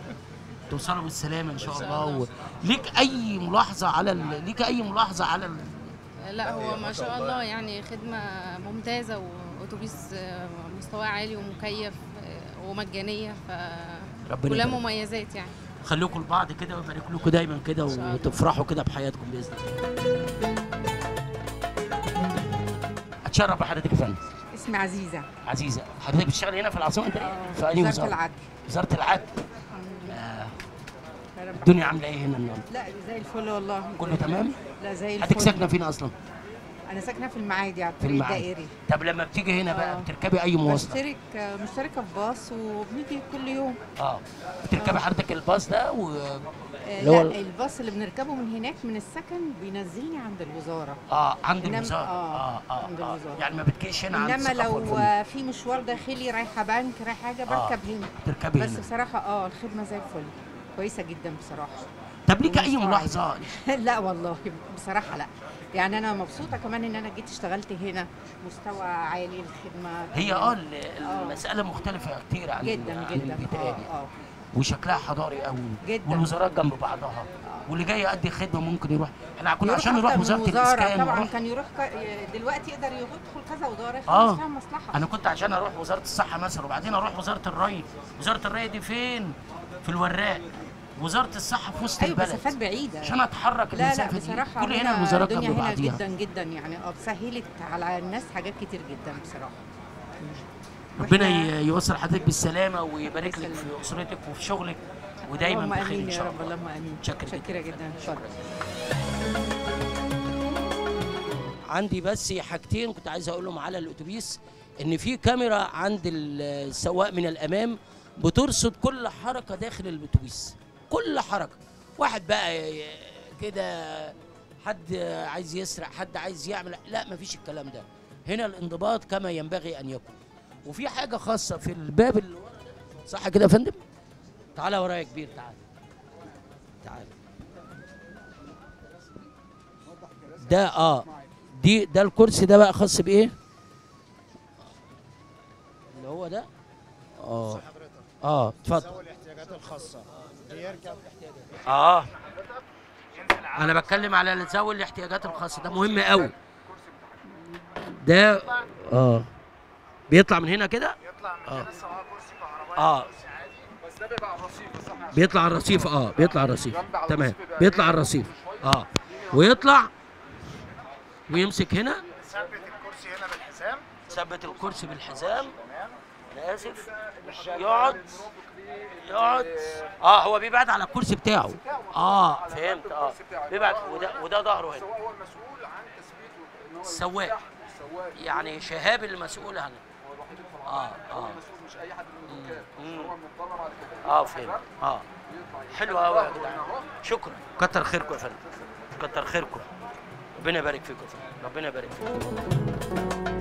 توصلوا بالسلامه ان شاء الله و... ليك اي ملاحظه على ال... ليك اي ملاحظه على ال... لا هو ما شاء الله يعني خدمة ممتازة وأتوبيس آه، مستواه عالي ومكيف آه، ومجانية ف ربنا كلها يبارك. مميزات يعني خليكم لبعض كده ويبارك لكم دايما كده وتفرحوا كده بحياتكم باذن الله اتشرف بحضرتك يا فندم اسمي عزيزة عزيزه حضرتك بتشتغلي هنا في العاصمه انت في اي وزارة وزاره العدل. وزاره العدل آه. الدنيا عامله ايه هنا النهارده لا زي الفل والله كله تمام لا زي الفل حضرتك ساكنه فين اصلا انا ساكنه في المعادي على في الطريق المعادي. الدائري طب لما بتيجي هنا بقى آه. بتركبي اي مواصله بشترك مشتركه في باص وبنيجي كل يوم اه بتركبي حضرتك الباص ده و آه، اللي هو لا الباص اللي بنركبه من هناك من السكن بينزلني عند الوزاره اه عند إنما- الوزاره اه, اه اه, عند آه. الوزاره يعني ما بتجيش هنا عند انما الثقافة لو والفنون. آه، في مشوار داخلي رايحه بنك رايحه حاجه آه، بركب هنا تركبي بس هنا. بصراحه اه الخدمه زي الفل كويسه جدا بصراحه طب ليك اي ومستوى ملاحظه عالي. لا والله بصراحه لا يعني انا مبسوطه كمان ان انا جيت اشتغلت هنا مستوى عالي الخدمه هي اه ال- المساله مختلفه كتير عن جدا عن جدا البداية اه دي. اه وشكلها حضاري قوي جدا. والوزارات جنب بعضها واللي جاي يؤدي خدمه ممكن يروح احنا كنا يروح عشان نروح أكتر من وزاره وزارة الاسكان طبعا ونروح- كان يروح ك... دلوقتي يقدر يدخل كذا وزاره يخلص اه فيها مصلحه انا كنت عشان اروح وزاره الصحه مثلا وبعدين اروح وزاره الري وزاره الري دي فين في الوراق وزاره الصحه في وسط ايوه البلد مسافات بعيده عشان اتحرك لا لا المسافه دي بصراحه كل هنا الوزارات الدنيا جنب هنا بعضيها جدا جدا يعني اه سهلت على الناس حاجات كتير جدا بصراحه ربنا ي- يوصل حضرتك بالسلامه ويبارك لك في اسرتك وفي شغلك ودايما اللهم بخير امين ان يا شاء رب الله اللهم امين شكرا شكرا جدا اتفضل عندي بس حاجتين كنت عايز اقولهم على الاتوبيس ان في كاميرا عند السواق من الامام بترصد كل حركه داخل الاتوبيس كل حركه واحد بقى ي- كده حد عايز يسرق حد عايز يعمل لا مفيش الكلام ده هنا الانضباط كما ينبغي ان يكون وفي حاجه خاصه في الباب اللي ورا ده صح كده يا فندم تعالى ورايا يا كبير تعالى تعالى ده اه دي ده الكرسي ده بقى خاص بايه اللي هو ده اه اه اتفضل الاحتياجات الخاصه بيركب اه انا بتكلم على ذوي الاحتياجات الخاصه ده مهم قوي ده اه بيطلع من هنا كده اه اه بس ده بيبقى على الرصيف بس احنا بيطلع على الرصيف اه بيطلع على الرصيف جنب على تمام الرصيف يبقى بيطلع على الرصيف اه ويطلع ويمسك هنا ثبت الكرسي هنا بالحزام ثبت الكرسي بالحزام انا اسف يقعد يقعد اه هو بيبعد على الكرسي بتاعه اه فهمت اه بيبعد وده وده ظهره هنا هو المسؤول عن تثبيت ان هو السواق السواق يعني شهاب المسؤول عنه هو الوحيد الفرع اه هو اه المسؤول مش اي حد من الركاب مم. هو من بره بعد كده اه فهمت اه بيطلع حلو قوي يا يحط جدعان ظهره هنا اهو. شكرا كتر خيركم يا فندم كتر خيركم ربنا يبارك فيكم يا فندم ربنا يبارك فيكم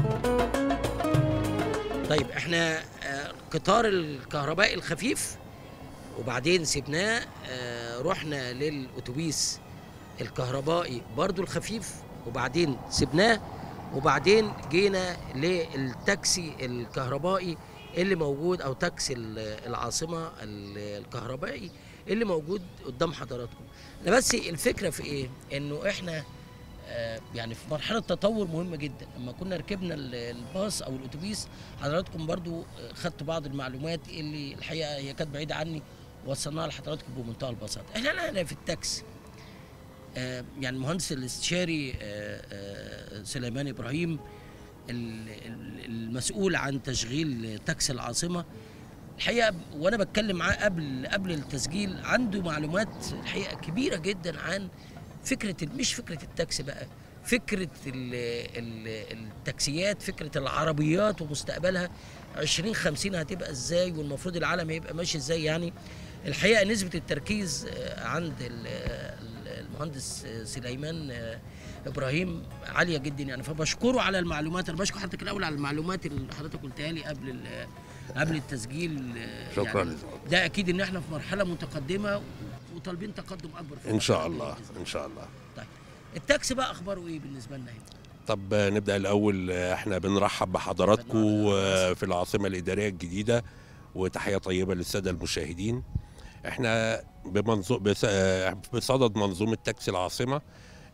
طيب احنا آه، قطار الكهربائي الخفيف وبعدين سيبناه آه، رحنا للاتوبيس الكهربائي برضو الخفيف وبعدين سيبناه وبعدين جينا للتاكسي الكهربائي اللي موجود او تاكسي ال- العاصمه ال- الكهربائي اللي موجود قدام حضراتكم انا بس الفكره في ايه انه احنا آه، يعني في مرحله تطور مهمه جدا لما كنا ركبنا ال- الباص او الاتوبيس حضراتكم برضو آه، خدتوا بعض المعلومات اللي الحقيقه هي كانت بعيده عني وصلناها لحضراتكم بمنتهى البساطه احنا الان في التاكسي آه، يعني المهندس الاستشاري آه، آه، سليمان ابراهيم ال- ال- المسؤول عن تشغيل تاكسي العاصمه الحقيقه وانا بتكلم معاه قبل قبل التسجيل عنده معلومات الحقيقه كبيره جدا عن فكره ال- مش فكره التاكسي بقى فكره ال ال التاكسيات فكره العربيات ومستقبلها 2050 هتبقى ازاي والمفروض العالم هيبقى ماشي ازاي يعني الحقيقه نسبه التركيز آه، عند ال- ال- المهندس آه، سليمان آه، ابراهيم عاليه جدا يعني فبشكره على المعلومات انا بشكر حضرتك الاول على المعلومات اللي حضرتك قلتها لي قبل ال- قبل التسجيل آه، شكراً يعني ده اكيد ان احنا في مرحله متقدمه وطالبين تقدم اكبر في ان شاء الفترة الله الجاية. ان شاء الله طيب التاكسي بقى اخباره ايه بالنسبه لنا هنا طب نبدا الاول احنا بنرحب بحضراتكم في العاصمه الاداريه الجديده وتحيه طيبه للساده المشاهدين احنا بمنظو... بس... بصدد منظومه تاكسي العاصمه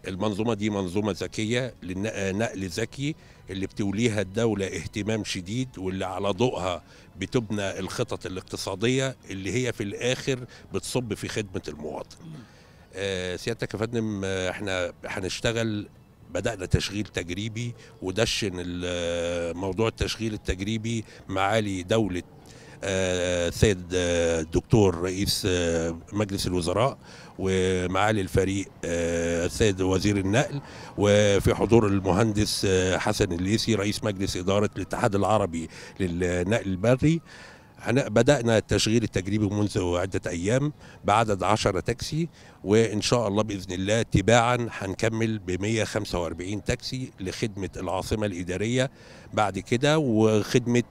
المنظومة دي منظومة ذكية للنقل ذكي اللي بتوليها الدولة اهتمام شديد واللي على ضوءها بتبنى الخطط الاقتصادية اللي هي في الآخر بتصب في خدمة المواطن آه، سيادتك يا فندم آه، احنا هنشتغل بدأنا تشغيل تجريبي ودشن ال- موضوع التشغيل التجريبي معالي دولة آه، سيد آه، الدكتور رئيس آه، مجلس الوزراء ومعالي الفريق آه، السيد وزير النقل وفي حضور المهندس آه، حسن الليسي رئيس مجلس إدارة الاتحاد العربي للنقل البري هن- بدأنا التشغيل التجريبي منذ عدة أيام بعدد 10 تاكسي وإن شاء الله بإذن الله تباعا هنكمل ب 145 تاكسي لخدمة العاصمة الإدارية بعد كده وخدمة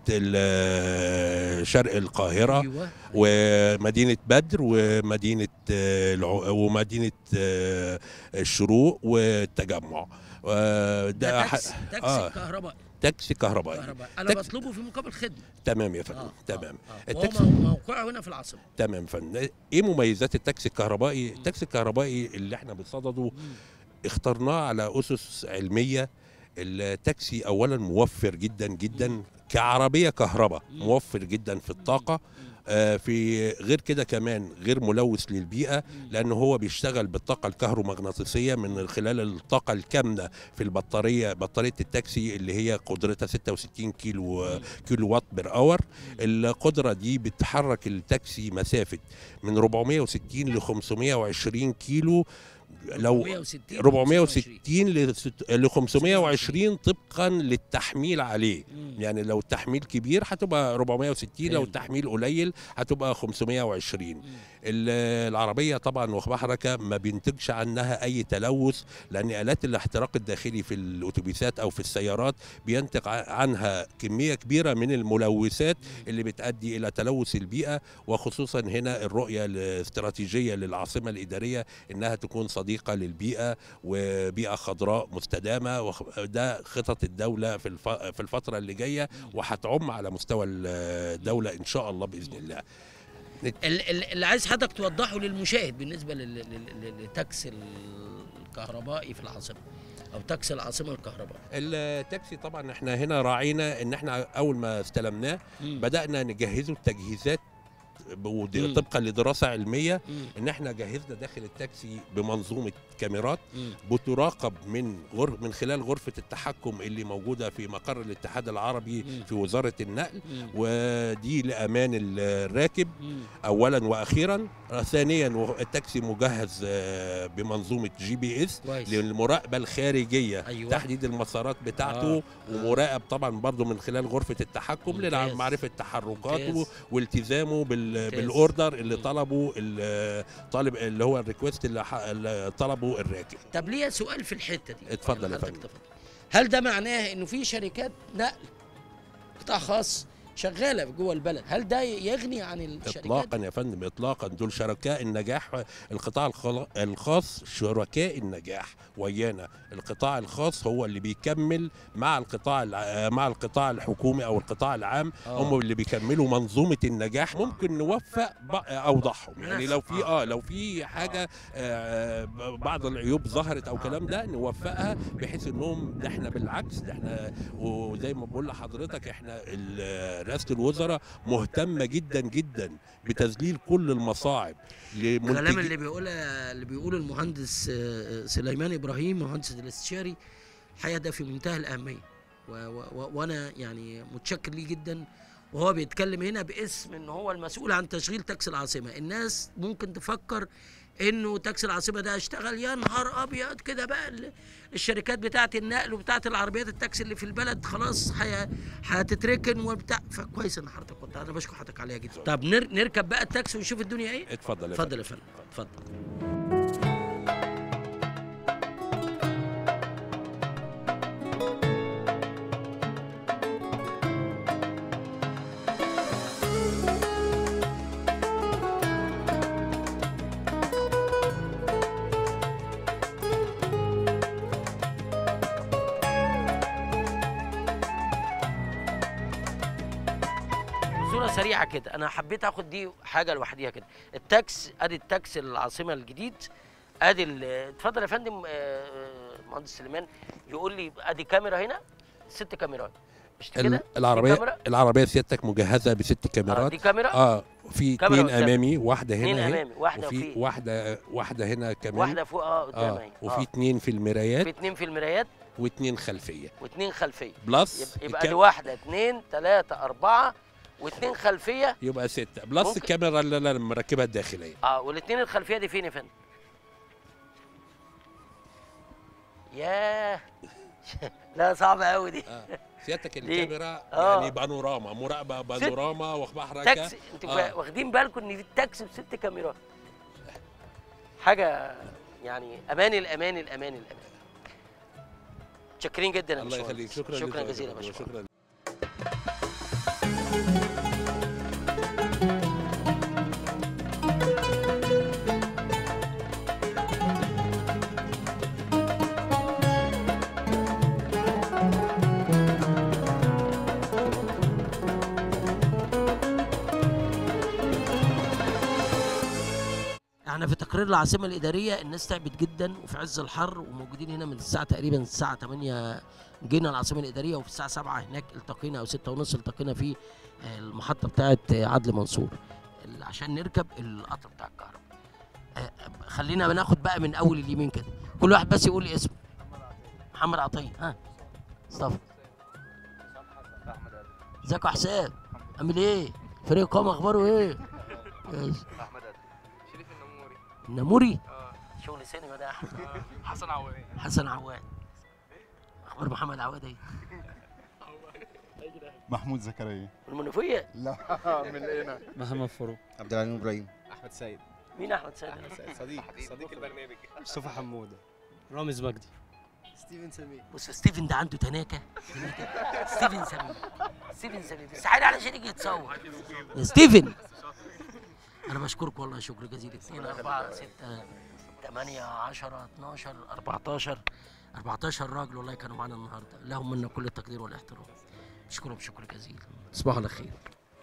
ال- شرق القاهرة أيوة. ومدينة بدر ومدينة آه، الع- ومدينة آه، الشروق والتجمع آه، ده ح- تاكسي تاكسي آه، كهربائي تاكسي كهربائي كهربائي انا تاكسي- بطلبه في مقابل خدمه تمام يا فندم تمام وهو التاكسي مو- موقعه هنا في العاصمه تمام فندم ايه مميزات التاكسي الكهربائي التاكسي الكهربائي اللي احنا بنصدده اخترناه على اسس علميه التاكسي اولا موفر جدا جدا كعربيه كهرباء موفر جدا في الطاقه آه، في غير كده كمان غير ملوث للبيئه لان هو بيشتغل بالطاقه الكهرومغناطيسيه من خلال الطاقه الكامنه في البطاريه بطاريه التاكسي اللي هي قدرتها 66 كيلو كيلو وات بير اور القدره دي بتحرك التاكسي مسافه من 460 ل 520 كيلو لو 460 ل 460 ل ست- ل 520 طبقا للتحميل عليه يعني لو التحميل كبير هتبقى 460 لو التحميل قليل هتبقى 520 ال- العربيه طبعا واخبار حركه ما بينتجش عنها اي تلوث لان الات الاحتراق الداخلي في الاتوبيسات او في السيارات بينتج ع- عنها كميه كبيره من الملوثات اللي بتؤدي الى تلوث البيئه وخصوصا هنا الرؤيه الاستراتيجيه للعاصمه الاداريه انها تكون صديقه للبيئه وبيئه خضراء مستدامه وخ- ده خطط الدوله في الف- في الفتره اللي جايه وهتعم على مستوى الدوله ان شاء الله باذن الله ال- ال- اللي عايز حضرتك توضحه للمشاهد بالنسبه لل- لل- لل- للتاكسي الكهربائي في العاصمه او تاكسي العاصمه الكهربائي التاكسي طبعا احنا هنا راعينا ان احنا اول ما استلمناه بدانا نجهزه التجهيزات ود- مم. طبقا لدراسه علميه مم. ان احنا جهزنا داخل التاكسي بمنظومه كاميرات مم. بتراقب من غر من خلال غرفه التحكم اللي موجوده في مقر الاتحاد العربي في وزاره النقل مم. ودي لامان الراكب مم. اولا واخيرا ثانيا و- التاكسي مجهز آه، بمنظومه جي بي اس كويس. للمراقبه الخارجيه أيوة. تحديد المسارات بتاعته آه. ومراقب طبعا برضه من خلال غرفه التحكم ممتاز. لمعرفه تحركاته ممتاز. والتزامه بال ممتاز. بالاوردر اللي طلبه الطالب اللي هو الريكوست اللي ح- اللي طلبه الراكب طب ليا سؤال في الحته دي اتفضل يا حضرتك فندم تفضل. هل ده معناه انه في شركات نقل قطاع خاص شغاله جوه البلد هل ده يغني عن الشركات اطلاقا يا فندم اطلاقا دول شركاء النجاح القطاع الخلا- الخاص شركاء النجاح ويانا القطاع الخاص هو اللي بيكمل مع القطاع الع- مع القطاع الحكومي او القطاع العام آه. هم اللي بيكملوا منظومه النجاح ممكن نوفق ب- اوضحهم يعني لو في اه لو في حاجه آه بعض العيوب ظهرت او كلام ده نوفقها بحيث انهم ده احنا بالعكس ده احنا وزي ما بقول لحضرتك احنا ال- رئاسه الوزراء مهتمه جدا جدا بتذليل كل المصاعب الكلام لمنتجي- اللي بيقوله اللي بيقوله المهندس آه، سليمان ابراهيم مهندس الاستشاري الحقيقه ده في منتهى الاهميه و و و وانا يعني متشكر ليه جدا وهو بيتكلم هنا باسم ان هو المسؤول عن تشغيل تاكسي العاصمه الناس ممكن تفكر انه تاكسي العاصمه ده هيشتغل يا نهار ابيض كده بقى ال- الشركات بتاعه النقل وبتاعه العربيات التاكسي اللي في البلد خلاص هي- هتتركن وبتاع فكويس ان حضرتك كنت انا بشكر حضرتك عليها جدا طب نر نركب بقى التاكسي ونشوف الدنيا ايه اتفضل يا اتفضل فندم. يا فندم اتفضل صورة سريعة كده أنا حبيت آخد دي حاجة لوحديها كده التاكس أدي التاكس العاصمة الجديد ادي ال- اتفضل يا فندم آه، آه، مهندس سليمان يقول لي ادي كاميرا هنا ست كاميرات مش كده ال- دي العربيه كاميرا العربيه سيادتك مجهزه بست كاميرات دي كاميرا؟ اه في كاميرا اثنين قدام. امامي واحده هنا اتنين اهي أمامي، واحدة وفي في- واحده واحده هنا كمان واحدة فوق، آه، قدام أهي. وفي آه. اثنين في المرايات في اتنين في المرايات واثنين خلفيه واثنين خلفيه بلس يبقى, يبقى الكام- دي واحده اثنين ثلاثه اربعه واثنين خلفيه يبقى ستة بلس ممكن- الكاميرا اللي انا مركبها الداخليه اه والاثنين الخلفيه دي فين يا فندم؟ ياه لا صعبه قوي دي سيادتك دي- الكاميرا آه. يعني بانوراما مراقبه بانوراما واخبار حركه تاكسي انتوا آه. واخدين بالكم ان دي التاكسي بست كاميرات حاجه يعني امان الامان الامان الامان متشكرين جدا يا الله باشمهندس. يخليك شكرا شكرا لك جزيلا يا دكتور، باشمهندس شكرا احنا في تقرير العاصمه الاداريه الناس تعبت جدا وفي عز الحر وموجودين هنا من الساعه تقريبا الساعه 8 جينا العاصمه الاداريه وفي الساعه 7 هناك التقينا او 6 ونص التقينا في آه، المحطه بتاعه آه، عدلي منصور ال- عشان نركب القطر بتاع الكهرباء آه، خلينا بناخد بقى من اول اليمين كده كل واحد بس يقول لي اسمه محمد عطيه ها مصطفى ازيك يا حسام عامل ايه فريق قام اخباره ايه ماشي. احمد ادم شريف النموري النموري شغل سينما ده يا احمد حسن عواد حسن عواد اخبار محمد عواد ايه محمود زكريا المنوفيه لا من هنا محمد فاروق عبد العليم ابراهيم احمد سيد مين احمد سيد صديق صديق البرنامج مصطفى حموده رامز مجدي ستيفن سمير بص ستيفن ده عنده تناكه تناكة. ستيفن سمير ستيفن سمير بس عادي علشان يجي يتصور يا ستيفن انا بشكرك والله شكر جزيل 2 4 6 8 10 12 14 14 راجل والله كانوا معانا النهارده لهم منا كل التقدير والاحترام بشكرهم شكر جزيل تصبحوا على خير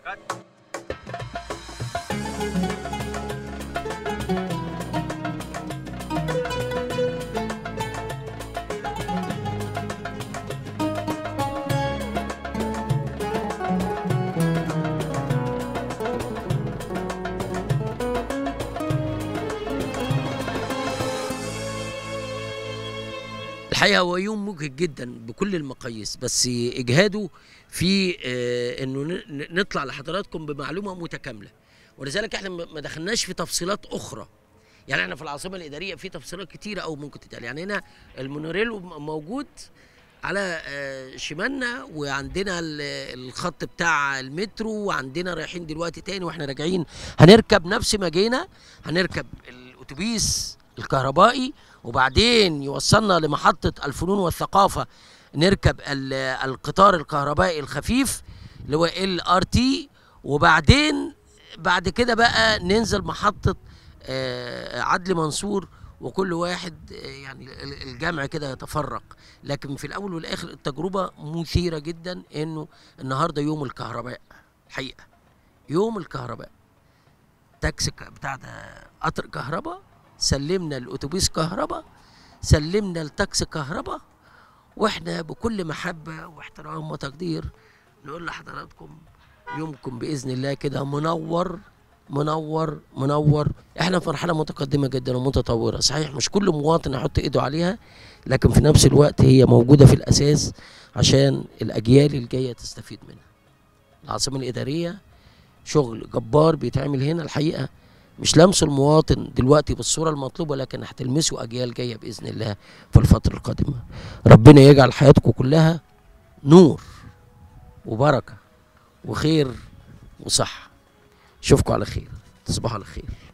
الحقيقه هو يوم مجهد جدا بكل المقاييس بس اجهاده في آه، انه ن- ن- نطلع لحضراتكم بمعلومه متكامله ولذلك احنا ما ما دخلناش في تفصيلات اخرى يعني احنا في العاصمه الاداريه في تفصيلات كتيره او ممكن تتقال يعني هنا المونوريل م- موجود على آه، شمالنا وعندنا ال- الخط بتاع المترو وعندنا رايحين دلوقتي تاني واحنا راجعين هنركب نفس ما جينا هنركب الاتوبيس الكهربائي وبعدين يوصلنا لمحطة الفنون والثقافة نركب ال- القطار الكهربائي الخفيف اللي هو ال ار تي وبعدين بعد كده بقى ننزل محطة آه، عدلي منصور وكل واحد آه، يعني ال- الجمع كده يتفرق لكن في الاول والاخر التجربة مثيرة جدا انه النهارده يوم الكهرباء الحقيقة يوم الكهرباء تاكسي ك- بتاع ده قطر كهرباء سلمنا الاتوبيس كهرباء سلمنا التاكسي كهرباء واحنا بكل محبه واحترام وتقدير نقول لحضراتكم يومكم باذن الله كده منور منور منور احنا في مرحله متقدمه جدا ومتطوره صحيح مش كل مواطن يحط ايده عليها لكن في نفس الوقت هي موجوده في الاساس عشان الاجيال الجايه تستفيد منها العاصمه الاداريه شغل جبار بيتعمل هنا الحقيقه مش لمس المواطن دلوقتي بالصوره المطلوبه لكن هتلمسه اجيال جايه باذن الله في الفتره القادمه ربنا يجعل حياتكم كلها نور وبركه وخير وصحه اشوفكم على خير تصبحوا على خير